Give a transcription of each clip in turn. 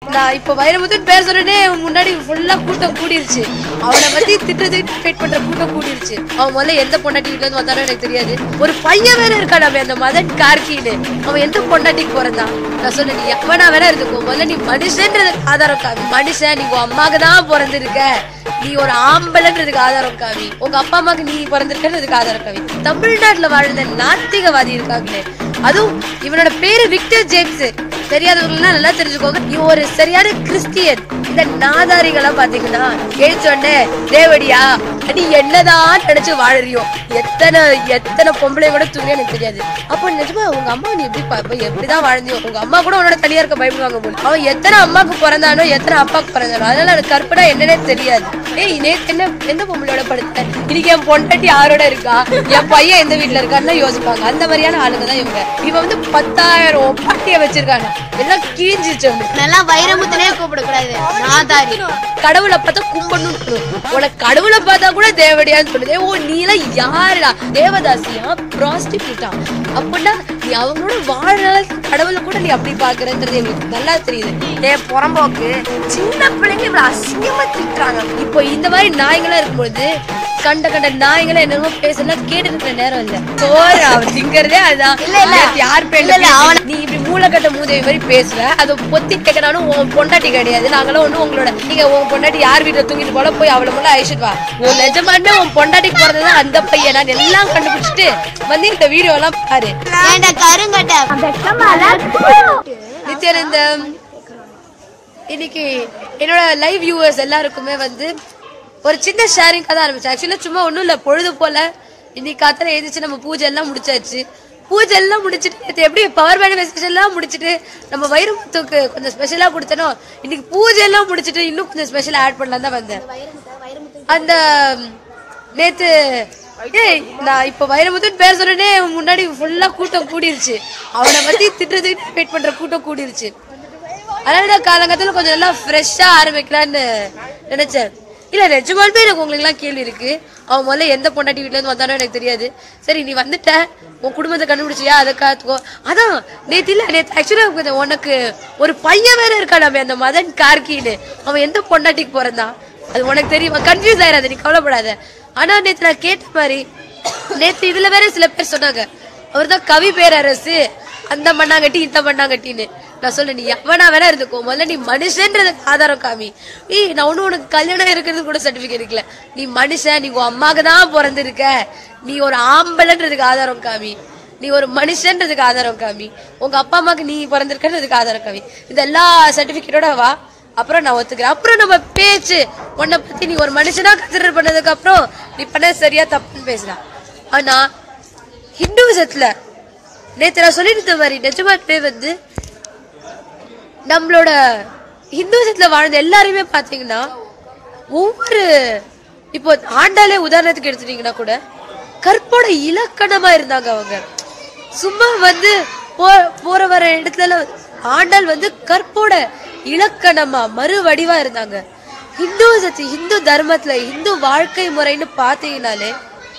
நான் இப்ப வைரமுத்துன்னு பேர் சொன்னே முன்னாடி ஃபுல்லா கூட்டம் கூடிருச்சு அவனை பத்தி திட்டத்துக்கு வெயிட் பண்ற கூட்டம் கூடிருச்சு அவன் முதல்ல எந்த பொண்டாட்டி வீட்டுல இருந்து வந்தானோ எனக்கு தெரியாது ஒரு பையன் வேற இருக்கான் அவன் அந்த மதன் கார்கின்னு அவன் எந்த பொண்டாட்டிக்கு பிறந்தான் நான் சொன்னேன் நீ எவனா வேணா இருந்துக்கோ முதல்ல நீ மனுஷன்றது ஆதாரம் காமி மனுஷன் நீங்க உன் அம்மாக்கு தான் பிறந்திருக்க நீ ஒரு ஆம்பளைன்றதுக்கு ஆதாரம் காமி உங்க அப்பா அம்மாக்கு நீ பிறந்திருக்கிறதுக்கு ஆதாரம் காமி தமிழ்நாட்டுல வாழ்ந்த நாத்திகவாதி இருக்காங்களே அதுவும் இவனோட பேரு விக்டர் ஜேம்ஸ் தெரியாதவங்க நல்லா தெரிஞ்சுக்கோங்க இவன் ஒரு சரியான கிறிஸ்டியன் இந்த நாதாரிகளா பாத்தீங்கன்னா எழுச்சோடனே தேவடியா நீ என்னதான் நினைச்சு வாழறியோ எத்தனை எத்தனை பொம்பளை கூட தூங்க எனக்கு தெரியாது அப்போ நிஜமா உங்க அம்மா நீ எப்படி பாப்ப எப்படிதான் வாழ்ந்தியோ உங்க அம்மா கூட உன்னோட தனியா இருக்க பயப்படுவாங்க போல அவன் எத்தனை அம்மாக்கு பிறந்தானோ எத்தனை அப்பாக்கு பிறந்தானோ அதனால எனக்கு கற்பனை என்னன்னே தெரியாது ஏய் நேத்து என்ன எந்த பொம்பளையோட படுத்த இன்னைக்கு என் பொண்டாட்டி யாரோட இருக்கா என் பையன் எந்த வீட்டுல இருக்கான்னு யோசிப்பாங்க அந்த மாதிரியான ஆளுங்க தான் இவங்க இவன் வந்து பத்தாயிரம் பாட்டிய வச்சிருக்காங்க எல்லாம் கீஞ்சிச்சு அவனுக்கு நல்லா வைரமுத்துனே கூப்பிடக்கூடாது நாதாரி கடவுளை பார்த்தா கும்பிடணும் உனக்கு கடவுளை பார்த்தா கூட தேவடியான்னு சொல்லுது ஓ நீ எல்லாம் யாருடா தேவதாசியா ப்ராஸ்டிபியூட்டா அப்படின்னா நீ அவங்களோட வாழ கடவுளை கூட நீ அப்படி பாக்குறன்றது எங்களுக்கு நல்லா தெரியுது ஏ புறம்போக்கு சின்ன பிள்ளைங்க இவ்வளவு அசிங்கமா திட்டுறாங்க இப்போ இந்த மாதிரி நாய்களா இருக்கும்பொழுது கண்ட கண்ட நாய்களை என்னமோ பேசலாம் கேட்டு இருக்கிற நேரம் இல்ல சோறு அவன் திங்கறதே அதுதான் இல்ல, இல்ல. நேத்து யார் பேர்ல இல்ல, இல்ல, அவன- நீ இப்படி மூளைக்கட்ட மூதேவி மாதிரி பேசுவ அதை பொத்தி கேட்கறானும் உன் பொண்டாட்டி கிடையாது நாங்களும் ஒண்ணு உங்களோட நீங்க உன் பொண்டாட்டி யார் வீட்டுல தூங்கிட்டு போல போய் அவளை முள்ள அழிச்சிட்டு வா உன் நிஜமானே உன் பொண்டாட்டிக்கு பிறந்தது அந்த பையன் நான் எல்லாம் கண்டுபிடிச்சிட்டு வந்து இந்த வீடியோ எல்லாம் பாரு ஏன்டா கருங்கட்ட நித்யானந்தம் இன்னைக்கு என்னோட லைவ் வியூவர்ஸ் எல்லாருக்குமே வந்து ஒரு சின்ன ஷேரிங் தான் ஆரம்பிச்சேன் ஆக்சுவலா சும்மா ஒண்ணும் இல்ல பொழுது போல இன்னைக்கு காத்தால எழுந்திரிச்சு நம்ம பூஜை எல்லாம் முடிச்சாச்சு பூஜை எல்லாம் முடிச்சிட்டு நேத்து எப்படி பவர் மேனிஃபெஸ்டேஷன் எல்லாம் முடிச்சிட்டு நம்ம வைரமுத்துக்கு கொஞ்சம் ஸ்பெஷலா கொடுத்தனோ இன்னைக்கு பூஜை எல்லாம் முடிச்சிட்டு இன்னும் கொஞ்சம் ஸ்பெஷலா ஆட் பண்ணலாம் தான் வந்தேன் அந்த நேத்து ஏய் நான் இப்ப வைரமுத்துன்னு பேர் சொன்னே முன்னாடி ஃபுல்லா கூட்டம் கூடிருச்சு அவனை பத்தி திட்டத்துக்கு வெயிட் பண்ற கூட்டம் கூடிருச்சு அதனால நான் காலங்கத்துல கொஞ்சம் நல்லா ஃப்ரெஷ்ஷா ஆரம்பிக்கலான்னு நினைச்சேன் இல்ல நிஜமாலுமே எனக்கு உங்களுக்கு எல்லாம் கேள்வி இருக்கு அவன் முதல்ல எந்த பொண்டாட்டி வீட்டுல இருந்து வந்தானோ எனக்கு தெரியாது சரி நீ வந்துட்ட உன் குடும்பத்தை கண்டுபிடிச்சியா அதை காத்துக்கோ அதான் நேத்து இல்ல நேத்து ஆக்சுவலா உனக்கு ஒரு பையன் வேற இருக்கான் அந்த மதன் கார்கின்னு அவன் எந்த பொண்டாட்டிக்கு பிறந்தான் அது உனக்கு தெரியுமா கன்ஃபியூஸ் ஆயிடாத நீ கவலைப்படாத ஆனா நேத்து நான் கேட்ட மாதிரி நேத்து இதுல வேற சில பேர் சொன்னாங்க அவர்தான் கவி பேரரசு அந்த மண்ணாங்கட்டி இந்த மண்ணாங்கட்டின்னு நான் சொல்றேன் நீ எவனா வேணா இருந்துக்கோ முதல்ல நீ மனுஷன்றதுக்கு ஆதாரம் காமி ஏய் நான் ஒண்ணு உனக்கு கல்யாணம் இருக்கிறது கூட சர்டிபிகேட் இருக்கல நீ மனுஷன் நீ உன் அம்மாக்கு தான் பிறந்திருக்க நீ ஒரு ஆம்பளைன்றதுக்கு ஆதாரம் காமி நீ ஒரு மனுஷன்றதுக்கு ஆதாரம் காமி உங்க அப்பா அம்மாக்கு நீ பிறந்திருக்கிறதுக்கு ஆதாரம் காமி இந்த எல்லா சர்டிபிகேட்டோட வா அப்புறம் நான் ஒத்துக்கிறேன் அப்புறம் நம்ம பேச்சு உன்னை பத்தி நீ ஒரு மனுஷனா கன்சிடர் பண்ணதுக்கு அப்புறம் நீ பண்ண சரியா தப்புன்னு பேசலாம் ஆனா ஹிந்துவிசத்துல நேத்து நான் சொல்லிட்டு இருந்த மாதிரி நிஜமாலுமே வந்து நம்மளோட ஹிந்துவிசத்துல வாழ்ந்த எல்லாருமே பாத்தீங்கன்னா ஒவ்வொரு இப்போ ஆண்டாலே உதாரணத்துக்கு எடுத்துட்டீங்கன்னா கூட கற்போட இலக்கணமா இருந்தாங்க அவங்க சும்மா வந்து போ- போற வர இடத்துல ஆண்டாள் வந்து கற்போட இலக்கணமா மறு வடிவா இருந்தாங்க ஹிந்துவிசத்து இந்து தர்மத்துல இந்து வாழ்க்கை முறைன்னு பாத்தீங்கன்னாலே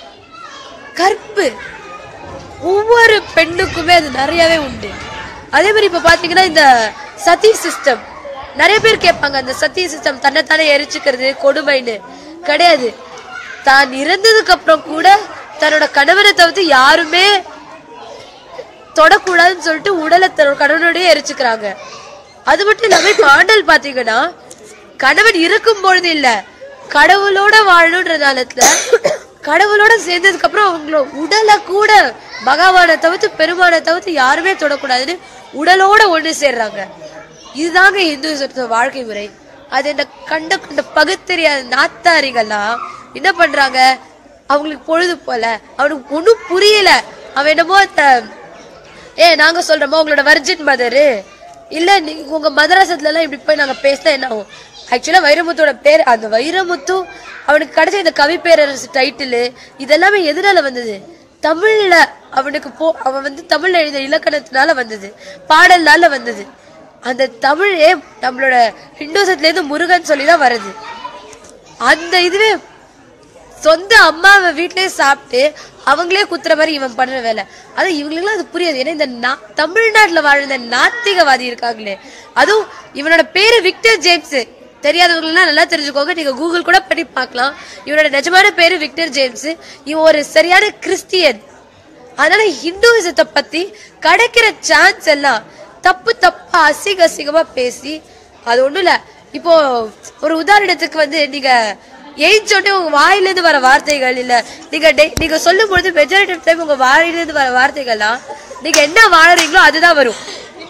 கற்பு ஒவ்வொரு பெண்ணுக்குமே அது நிறையவே உண்டு அதே மாதிரி இப்ப பாத்தீங்கன்னா இந்த சதி சிஸ்டம் நிறைய பேர் கேட்பாங்க அந்த சதி சிஸ்டம் தன்னைத்தானே எரிச்சுக்கிறது கொடுமைன்னு கிடையாது தான் இறந்ததுக்கு அப்புறம் கூட தன்னோட கணவனை தவிர்த்து யாருமே தொடக்கூடாதுன்னு சொல்லிட்டு உடலை தன்னோட கணவனோடய எரிச்சுக்கிறாங்க அது மட்டும் இல்லாம இப்ப ஆண்டல் பாத்தீங்கன்னா கணவன் இருக்கும் பொழுது இல்ல கடவுளோட வாழணுன்றதாலத்துல கடவுளோட சேர்ந்ததுக்கு அப்புறம் அவங்களோட உடலை கூட பகவானை தவிர்த்து பெருமானை தவிர்த்து யாருமே தொடக்கூடாதுன்னு உடலோட ஒண்ணு சேர்றாங்க இதுதாங்க இந்து வாழ்க்கை முறை அது என்ன கண்ட கண்ட பகுத்தறியாத நாத்தாரிகள்லாம் என்ன பண்றாங்க அவங்களுக்கு பொழுது போல அவனுக்கு ஒண்ணும் புரியல அவன் என்னமோ அந்த ஏ நாங்க சொல்றோமா உங்களோட வர்ஜின் மதரு இல்ல நீங்க உங்க மதராசத்துல எல்லாம் இப்படி போய் நாங்க பேசினா என்ன ஆகும் ஆக்சுவலா வைரமுத்தோட பேர் அந்த வைரமுத்து அவனுக்கு கிடைச்ச இந்த கவி பேரரசு டைட்டில் இதெல்லாமே எதனால வந்தது தமிழ்ல அவனுக்கு போ அவன் வந்து தமிழ்ல எழுதிய இலக்கணத்தினால வந்தது பாடல்னால வந்தது அந்த தமிழே நம்மளோட ஹிந்துசத்துல இருந்து முருகன் சொல்லி தான் வருது அந்த இதுவே சொந்த அம்மாவை வீட்லயே சாப்பிட்டு அவங்களே குத்துற மாதிரி இவன் பண்ற வேலை அது இவங்களுக்குலாம் அது புரியாது ஏன்னா இந்த நா- தமிழ்நாட்டுல வாழ்ந்த நாத்திகவாதி இருக்காங்களே அதுவும் இவனோட பேரு விக்டர் ஜேம்ஸ் தெரியாதவங்கலாம் நல்லா தெரிஞ்சுக்கோங்க நீங்க கூகுள் கூட பண்ணி பார்க்கலாம் இவனோட நிஜமான பேரு விக்டர் ஜேம்ஸ் இவன் ஒரு சரியான கிறிஸ்டியன் அதனால ஹிந்துவிசத்தை பத்தி கிடைக்கிற சான்ஸ் எல்லாம் தப்பு தப்பா அசிங்க அசிங்கமா பேசி அது ஒண்ணும் இல்ல இப்போ ஒரு உதாரணத்துக்கு வந்து நீங்க எய்ச்சோடனே உங்க வாயில இருந்து வர வார்த்தைகள் இல்ல நீங்க டெய்- நீங்க சொல்லும் பொழுது மெஜாரிட்டி டைம் உங்க வாயில இருந்து வர வார்த்தைகள்லாம் நீங்க என்ன வாழறீங்களோ அதுதான் வரும்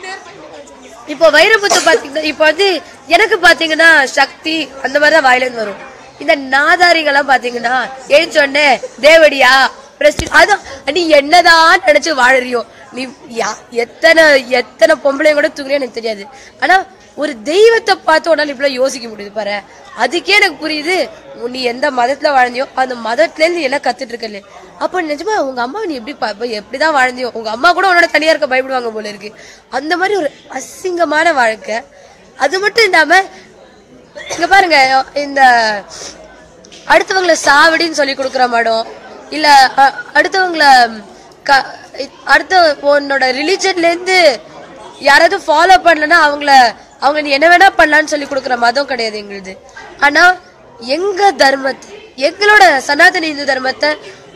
இப்போ வைரமுத்து பாத்தீங்கன்னா இப்போ வந்து எனக்கு பாத்தீங்கன்னா சக்தி அந்த மாதிரி தான் வாயில இருந்து வரும் இந்த நாதாரிகள்லாம் பாத்தீங்கன்னா ஏன் சொன்னே தேவடியா பிரஸ்டி அதான் நீ என்னதான் நினைச்சு வாழறியோ நீ யா- எத்தனை எத்தனை பொம்பளை கூட தூக்குறியோ எனக்கு தெரியாது ஆனா ஒரு தெய்வத்தை பார்த்து உன்னால இப்படி யோசிக்க முடியுது பாரு அதுக்கே எனக்கு புரியுது உன் நீ எந்த மதத்துல வாழ்ந்தியோ அந்த மதத்துல இருந்து நீ எல்லாம் கத்துட்டு இருக்கல அப்ப நிஜமா உங்க அம்மா நீ எப்படி பா- இப்ப எப்படிதான் வாழ்ந்தியோ உங்க அம்மா கூட உன்னோட தனியா இருக்க பயப்படுவாங்க போல இருக்கு அந்த மாதிரி ஒரு அசிங்கமான வாழ்க்கை அது மட்டும் இல்லாம இங்க பாருங்க இந்த அடுத்தவங்கள சாவடின்னு சொல்லி கொடுக்குற மாடம் இல்ல அ- அடுத்தவங்கள க- அடுத்த உன்னோட ரிலிஜன்ல இருந்து யாராவது ஃபாலோ பண்ணலன்னா அவங்கள அவங்க நீ என்ன வேணா பண்ணலாம்னு சொல்லி கொடுக்குற மதம் கிடையாது எங்களுது ஆனா எங்க தர்மத்தை எங்களோட சனாதன இந்து தர்மத்தை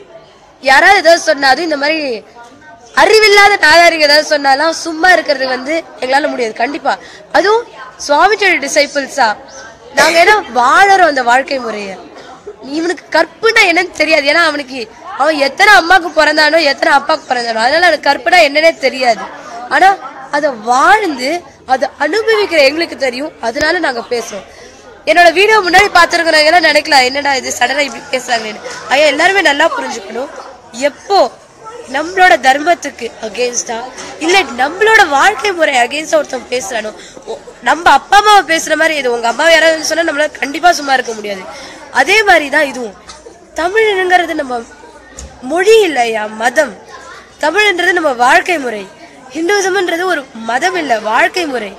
யாராவது ஏதாவது சொன்னாலும் இந்த மாதிரி அறிவில்லாத நாதாரிங்க ஏதாவது சொன்னாலும் சும்மா இருக்கிறது வந்து எங்களால முடியாது கண்டிப்பா அதுவும் சுவாமிஜோட டிசைபிள்ஸா நாங்க ஏன்னா வாழறோம் அந்த வாழ்க்கை முறைய இவனுக்கு கற்புனா என்னன்னு தெரியாது ஏன்னா அவனுக்கு அவன் எத்தனை அம்மாக்கு பிறந்தானோ எத்தனை அப்பாக்கு பிறந்தானோ அதனால அவனுக்கு கற்புனா என்னன்னே தெரியாது ஆனா அதை வாழ்ந்து அதை அனுபவிக்கிற எங்களுக்கு தெரியும் அதனால நாங்க பேசுறோம் என்னோட வீடியோ முன்னாடி பாத்துருக்கிறவங்க எல்லாம் நினைக்கலாம் என்னடா இது சடனா இப்படி பேசுறாங்கன்னு ஐயா எல்லாருமே நல்லா புரிஞ்சுக்கணும் எப்போ நம்மளோட தர்மத்துக்கு அகேன்ஸ்டா இல்ல நம்மளோட வாழ்க்கை முறை அகேன்ஸ்டா ஒருத்தன் பேசுறானோ ஓ, நம்ம அப்பா அம்மாவை பேசுற மாதிரி இது உங்க அம்மாவை யாராவது சொன்னா நம்மளால கண்டிப்பா சும்மா இருக்க முடியாது அதே மாதிரிதான் இதுவும் தமிழ்ங்கிறது நம்ம மொழி இல்லையா மதம் தமிழ்ன்றது நம்ம வாழ்க்கை முறை ஹிந்துசம்ன்றது ஒரு மதம் இல்ல வாழ்க்கை முறை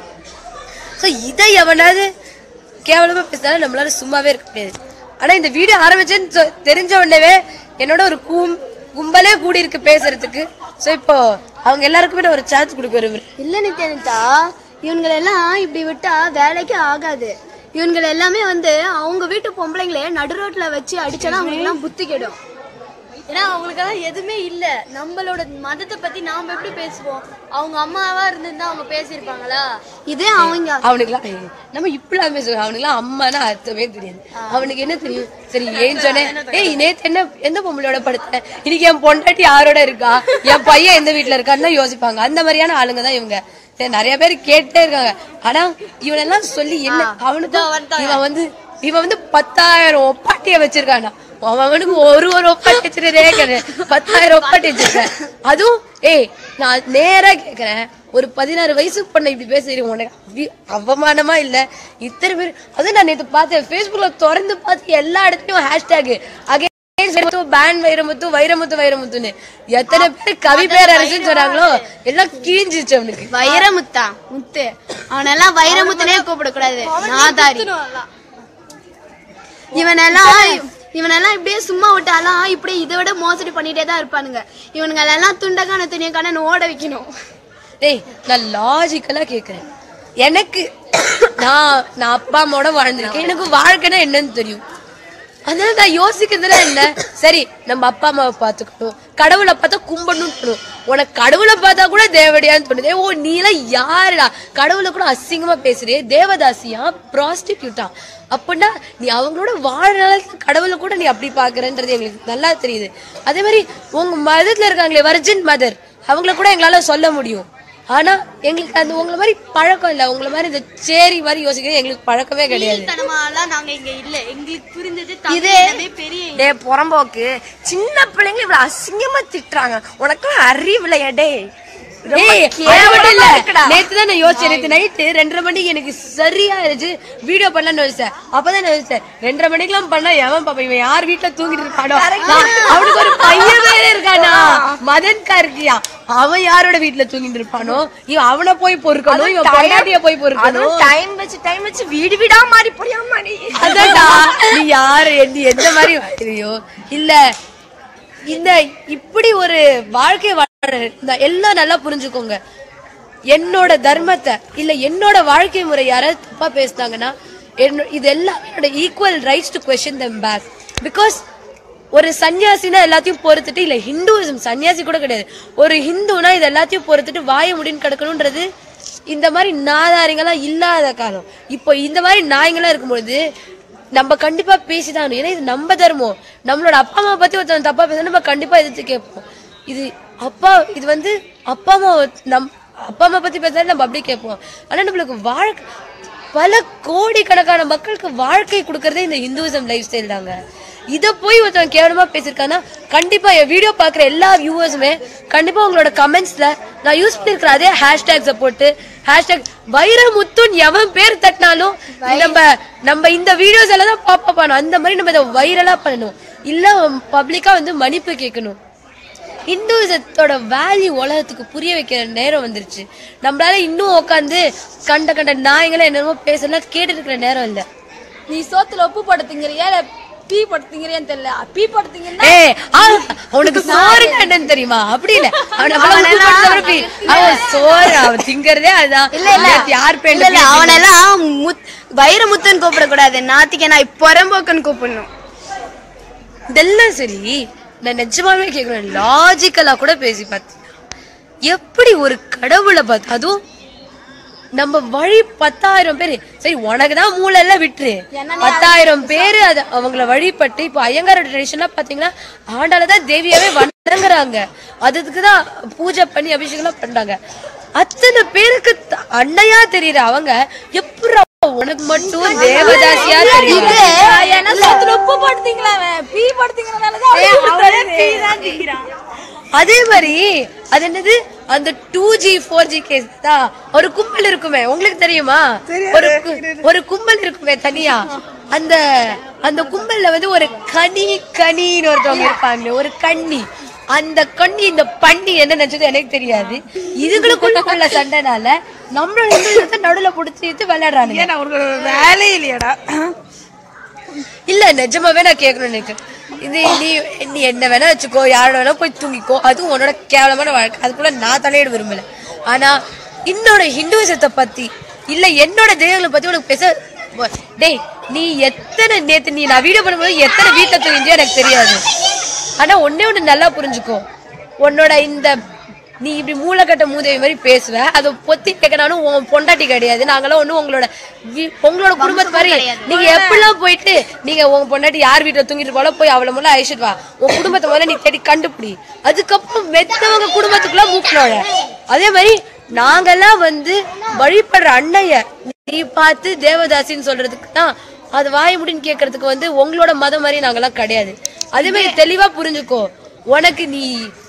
சோ இதை எவனாவது கேவலமா பேசினாலும் நம்மளால சும்மாவே இருக்க முடியாது ஆனா இந்த வீடியோ ஆரம்பிச்சேன்னு சொ- தெரிஞ்ச உடனே என்னோட ஒரு கும் கும்பலே கூடி இருக்கு பேசுறதுக்கு சோ இப்போ அவங்க எல்லாருக்குமே நான் ஒரு சான்ஸ் கொடுக்க விரும்புறேன் இல்ல நித்யானிதா இவங்களெல்லாம் இப்படி விட்டா வேலைக்கு ஆகாது இவங்க எல்லாமே வந்து அவங்க வீட்டு பொம்பளைங்களே நடு ரோட்ல வச்சு அடிச்சாலும் அவங்களுக்கு எல்லாம் புத்தி கெடும் ஏன்னா அவங்களுக்கெல்லாம் எதுவுமே இல்ல நம்மளோட மதத்தை பத்தி நாம எப்படி பேசுவோம் அவங்க அம்மாவா இருந்திருந்தா அவங்க பேசியிருப்பாங்களா இதே அவங்க அவனுக்குலாம் ஏய், நம்ம இப்படிலாம் பேசுவோம் அவனுக்குலாம் அம்மானா அர்த்தமே தெரியாது அவனுக்கு என்ன தெரியும் சரி ஏன் சொன்னேன் ஏய் நேத்து என்ன எந்த பொம்பளையோட படுத்த இன்னைக்கு என் பொண்டாட்டி யாரோட இருக்கா என் பையன் எந்த வீட்டுல இருக்கான்னு தான் யோசிப்பாங்க அந்த மாதிரியான ஆளுங்க தான் இவங்க சரி, நிறைய பேர் கேட்டே இருக்காங்க ஆனா இவனெல்லாம் சொல்லி என்ன அவனுக்கு இவன் வந்து இவன் வந்து பத்தாயிரம் ஒப்பாட்டிய வச்சிருக்கானா அவன் அவனுக்கு ஒரு ஒரு ஒப்பாட்டி வச்சிருக்கே கிடையாது பத்தாயிரம் ஒப்பாட்டி வச்சிருக்கேன் அதுவும் ஏய் நான் நேரா கேக்குறேன் ஒரு பதினாறு வயசு பொண்ணை இப்படி பேசுறீங்க உனக்கு அவி- அவமானமா இல்ல இத்தனை பேர் அதுவும் நான் நேத்து பார்த்தேன் Facebookல திறந்து பார்த்து எல்லா இடத்துலயும் hashtag again ban Vairamuthu Vairamuthu வைரமுத்துன்னு எத்தனை பேர் கவி பேர் அரசுன்னு சொன்னாங்களோ எல்லாம் கிழிஞ்சிச்சு அவனுக்கு வைரமுத்தா முத்து அவனெல்லாம் வைரமுத்துனே கூப்பிடக்கூடாது நாதாரி இவனெல்லாம் இவனெல்லாம் இப்படியே சும்மா விட்டாலாம் இப்படி இதை விட மோசடி பண்ணிட்டே தான் இருப்பானுங்க இவனுங்க எல்லாம் துண்டக்கான துணியக்கான ஓட வைக்கணும் டேய் நான் லாஜிக்கலா கேக்குறேன் எனக்கு நான் நான் அப்பா அம்மாவோட வாழ்ந்திருக்கேன் எனக்கு வாழ்க்கைனா என்னன்னு தெரியும் அதனால நான் யோசிக்கிறதுல என்ன சரி நம்ம அப்பா அம்மாவை பார்த்துக்கணும் கடவுளை பார்த்தா கும்பிடணும்னு தோணும் உனக்கு கடவுளை பார்த்தா கூட தேவடியான்னு தோணுது ஓ நீ எல்லாம் யாருடா கடவுளை கூட அசிங்கமா பேசுறியே தேவதாசியா ப்ராஸ்டிடியூட்டா அப்படின்னா நீ அவங்களோட வாழ்நாள கடவுளை கூட நீ அப்படி பாக்குறன்றது எங்களுக்கு நல்லா தெரியுது அதே மாதிரி உங்க மதத்துல இருக்காங்களே வர்ஜின் மதர் அவங்கள கூட எங்களால சொல்ல முடியும் ஆனா எங்களுக்கு அந்த உங்களை மாதிரி பழக்கம் இல்ல உங்களை மாதிரி இந்த சேரி மாதிரி யோசிக்கிறது எங்களுக்கு பழக்கமே கிடையாது தனமாலாம் நாங்க இங்க இல்ல எங்களுக்கு புரிஞ்சது இதே பெரிய டே புறம்போக்கு சின்ன பிள்ளைங்க இவ்வளவு அசிங்கமா திட்டுறாங்க உனக்கு அறிவு இல்லையா டே ஏய், அது மட்டும் இல்ல. நேத்து தான் நான் யோசிச்சேன். நேத்து night ரெண்டரை மணிக்கு எனக்கு சரியா இருந்துச்சு. video பண்ணலாம்னு யோசிச்சேன். அப்பதான் நான் யோசிச்சேன், ரெண்டரை மணிக்கெல்லாம் பண்ணா எவன் பாப்பா? இவன் யார் வீட்டுல தூங்கிட்டு இருக்கானோ? நான் அவனுக்கு ஒரு பையன் வேற இருக்கானா? மதன் கார்கியா. அவன் யாரோட வீட்டுல தூங்கிட்டு இருப்பானோ இவன் அவனை போய் பொறுக்கணும் இவன் பொண்டாட்டிய போய் பொறுக்கணும் டைம் வச்சு டைம் வச்சு வீடு வீடா மாறி போறியாமா நீ அதான்டா நீ யாரு எந்த எந்த மாதிரி ஐயோ இல்ல இந்த இப்படி ஒரு வாழ்க்கை வாழ இந்த எல்லாம் நல்லா புரிஞ்சுக்கோங்க என்னோட தர்மத்தை இல்ல என்னோட வாழ்க்கை முறை யாராவது தப்பா பேசுனாங்கன்னா என்னோ- இது எல்லாமே என்னோட equal rights to question them back because ஒரு சன்னியாசினா எல்லாத்தையும் பொறுத்துட்டு இல்ல ஹிந்துவிசம் சன்னியாசி கூட கிடையாது ஒரு ஹிந்துனா இது எல்லாத்தையும் பொறுத்துட்டு வாய முடின்னு கிடக்கணும்ன்றது இந்த மாதிரி நாதாரிங்கெல்லாம் இல்லாத காலம் இப்போ இந்த மாதிரி நாய்ங்கெல்லாம் இருக்கும்பொழுது நம்ம கண்டிப்பா பேசிதான் ஆகணும். ஏன்னா இது நம்ம தர்மம் நம்மளோட அப்பா அம்மா பத்தி ஒருத்தவங்க தப்பா பேச நம்ம கண்டிப்பா எதிர்த்து கேட்போம் இது அப்பா இது வந்து அப்பா அம்மா நம் அப்பா அம்மா பத்தி பேசினா நம்ம அப்படியே கேட்போம் ஆனா நம்மளுக்கு வாழ்க்கை பல கோடிக்கணக்கான மக்களுக்கு வாழ்க்கை கொடுக்கறதே இந்த இந்துவிசம் லைஃப் ஸ்டைல் தாங்க இத போய் ஒருத்தன் கேவலமா பேசியிருக்கானா கண்டிப்பா என் வீடியோ பாக்குற எல்லா வியூவர்ஸுமே கண்டிப்பா உங்களோட கமெண்ட்ஸ்ல நான் யூஸ் பண்ணிருக்கிற அதே ஹேஷ்டேக்ஸ போட்டு ஹேஷ்டேக் வைரமுத்துன்னு எவன் பேர் தட்டினாலும் நம்ம நம்ம இந்த வீடியோஸ் எல்லாம் தான் பாப்பா பண்ணணும் அந்த மாதிரி நம்ம இதை வைரலா பண்ணணும் இல்ல பப்ளிக்கா வந்து மன்னிப்பு கேட்கணும் இந்துவிசத்தோட வேல்யூ உலகத்துக்கு புரிய வைக்கிற நேரம் வந்துருச்சு நம்மளால இன்னும் உட்காந்து கண்ட கண்ட நாயங்களை என்னமோ பேசலாம் கேட்டுட்டு இருக்கிற நேரம் இல்ல நீ சோத்துல உப்பு போட்டு திங்கிறியா இல்ல பீ போட்டு திங்கிறியான்னு தெரியல பீ போட்டு திங்கன்னா ஏய் ஆ, அவனுக்கு சோறு என்னன்னு தெரியுமா அப்படி இல்ல அவன் அவ்வளவு உப்பு போட்டு சாப்பிட பி- அவன் சோறு அவன் திங்கறதே அதுதான் நேத்து யார் இல்ல பேண்ட இல்ல அவனெல்லாம் முத் வைரமுத்துன்னு கூப்பிடக்கூடாது நாத்திக்க நான் புறம்போக்குன்னு கூப்பிடணும் இதெல்லாம் சரி நான் நிஜமாவே கேக்குறேன் லாஜிக்கலா கூட பேசி பார்த்தேன் எப்படி ஒரு கடவுளை பார்த்து அதுவும் நம்ம வழி பத்தாயிரம் பேரு சரி உனக்கு தான் மூளை எல்லாம் விட்டுரு பத்தாயிரம் பேரு அது அவங்கள வழிபட்டு இப்போ ஐயங்கார ட்ரெடிஷனா பாத்தீங்கன்னா ஆண்டால தான் தேவியாவே வணங்குறாங்க அதுக்கு தான் பூஜை பண்ணி அபிஷேகம் பண்றாங்க அத்தனை பேருக்கு த- அன்னையா தெரியற அவங்க எப்படி உனக்கு மட்டும் தேவதாசியா தெரியுது ஏன்னா சோத்துல உப்பு போட்டு திங்கலாம் பீ போட்டு திங்கிறனாலதான் அதே மாதிரி அது என்னது அந்த two G four G case தான் ஒரு கும்பல் இருக்குமே உங்களுக்கு தெரியுமா ஒரு கு- ஒரு கும்பல் இருக்குமே தனியா அந்த அந்த கும்பல்ல வந்து ஒரு கனி கனின்னு ஒருத்தவங்க இருப்பாங்களே ஒரு கண்ணி அந்த கண்ணி இந்த பண்ணி என்ன நினைச்சது எனக்கு தெரியாது இதுகளுக்குள்ள சண்டைனால நம்மளோட இந்துத்தை நடுவுல புடிச்சு இழுத்து விளையாடுறானுங்க ஏன்னா உனக்கு ஒரு வேலையே இல்லையாடா இல்ல நிஜமாவே நான் கேட்கணும் எனக்கு இது நீ நீ என்ன வேணா வச்சுக்கோ யாரோட வேணா போய் தூங்கிக்கோ அதுவும் உன்னோட கேவலமான வாழ்க்கை அதுக்குள்ள நான் தலையிட விரும்பல ஆனா என்னோட ஹிந்துவிசத்தை பத்தி இல்ல என்னோட தெய்வங்களை பத்தி உனக்கு பேச வ- டேய் நீ எத்தனை நேத்து நீ நான் வீடியோ பண்ணும்போது எத்தனை வீட்டுல தூங்கிச்சோ எனக்கு தெரியாது ஆனா ஒண்ணே ஒண்ணு நல்லா புரிஞ்சுக்கோ உன்னோட இந்த நீ இப்படி மூளைக்கட்ட மூதேவி மாதிரி பேசுவ அதை பொத்தி கேட்கனாலும் உன் பொண்டாட்டி கிடையாது நாங்களாம் ஒண்ணும் உங்களோட வீ- உங்களோட குடும்பத்து மாதிரி நீங்க எப்படிலாம் போயிட்டு நீங்க உங்க பொண்டாட்டி யார் வீட்டுல தூங்கிட்டு போல போய் அவளை முதல்ல அழிச்சிட்டு வா உன் குடும்பத்தை முதல்ல நீ தேடி கண்டுபிடி அதுக்கப்புறம் மெத்தவங்க குடும்பத்துக்குள்ள மூக்கனோட அதே மாதிரி நாங்கெல்லாம் வந்து வழிபடுற அண்ணைய நீ பார்த்து தேவதாசின்னு சொல்றதுக்கு தான் அது வாய முடின்னு கேட்கறதுக்கு வந்து உங்களோட மதம் மாதிரி நாங்கெல்லாம் கிடையாது அதே மாதிரி தெளிவா புரிஞ்சுக்கோ உனக்கு நீ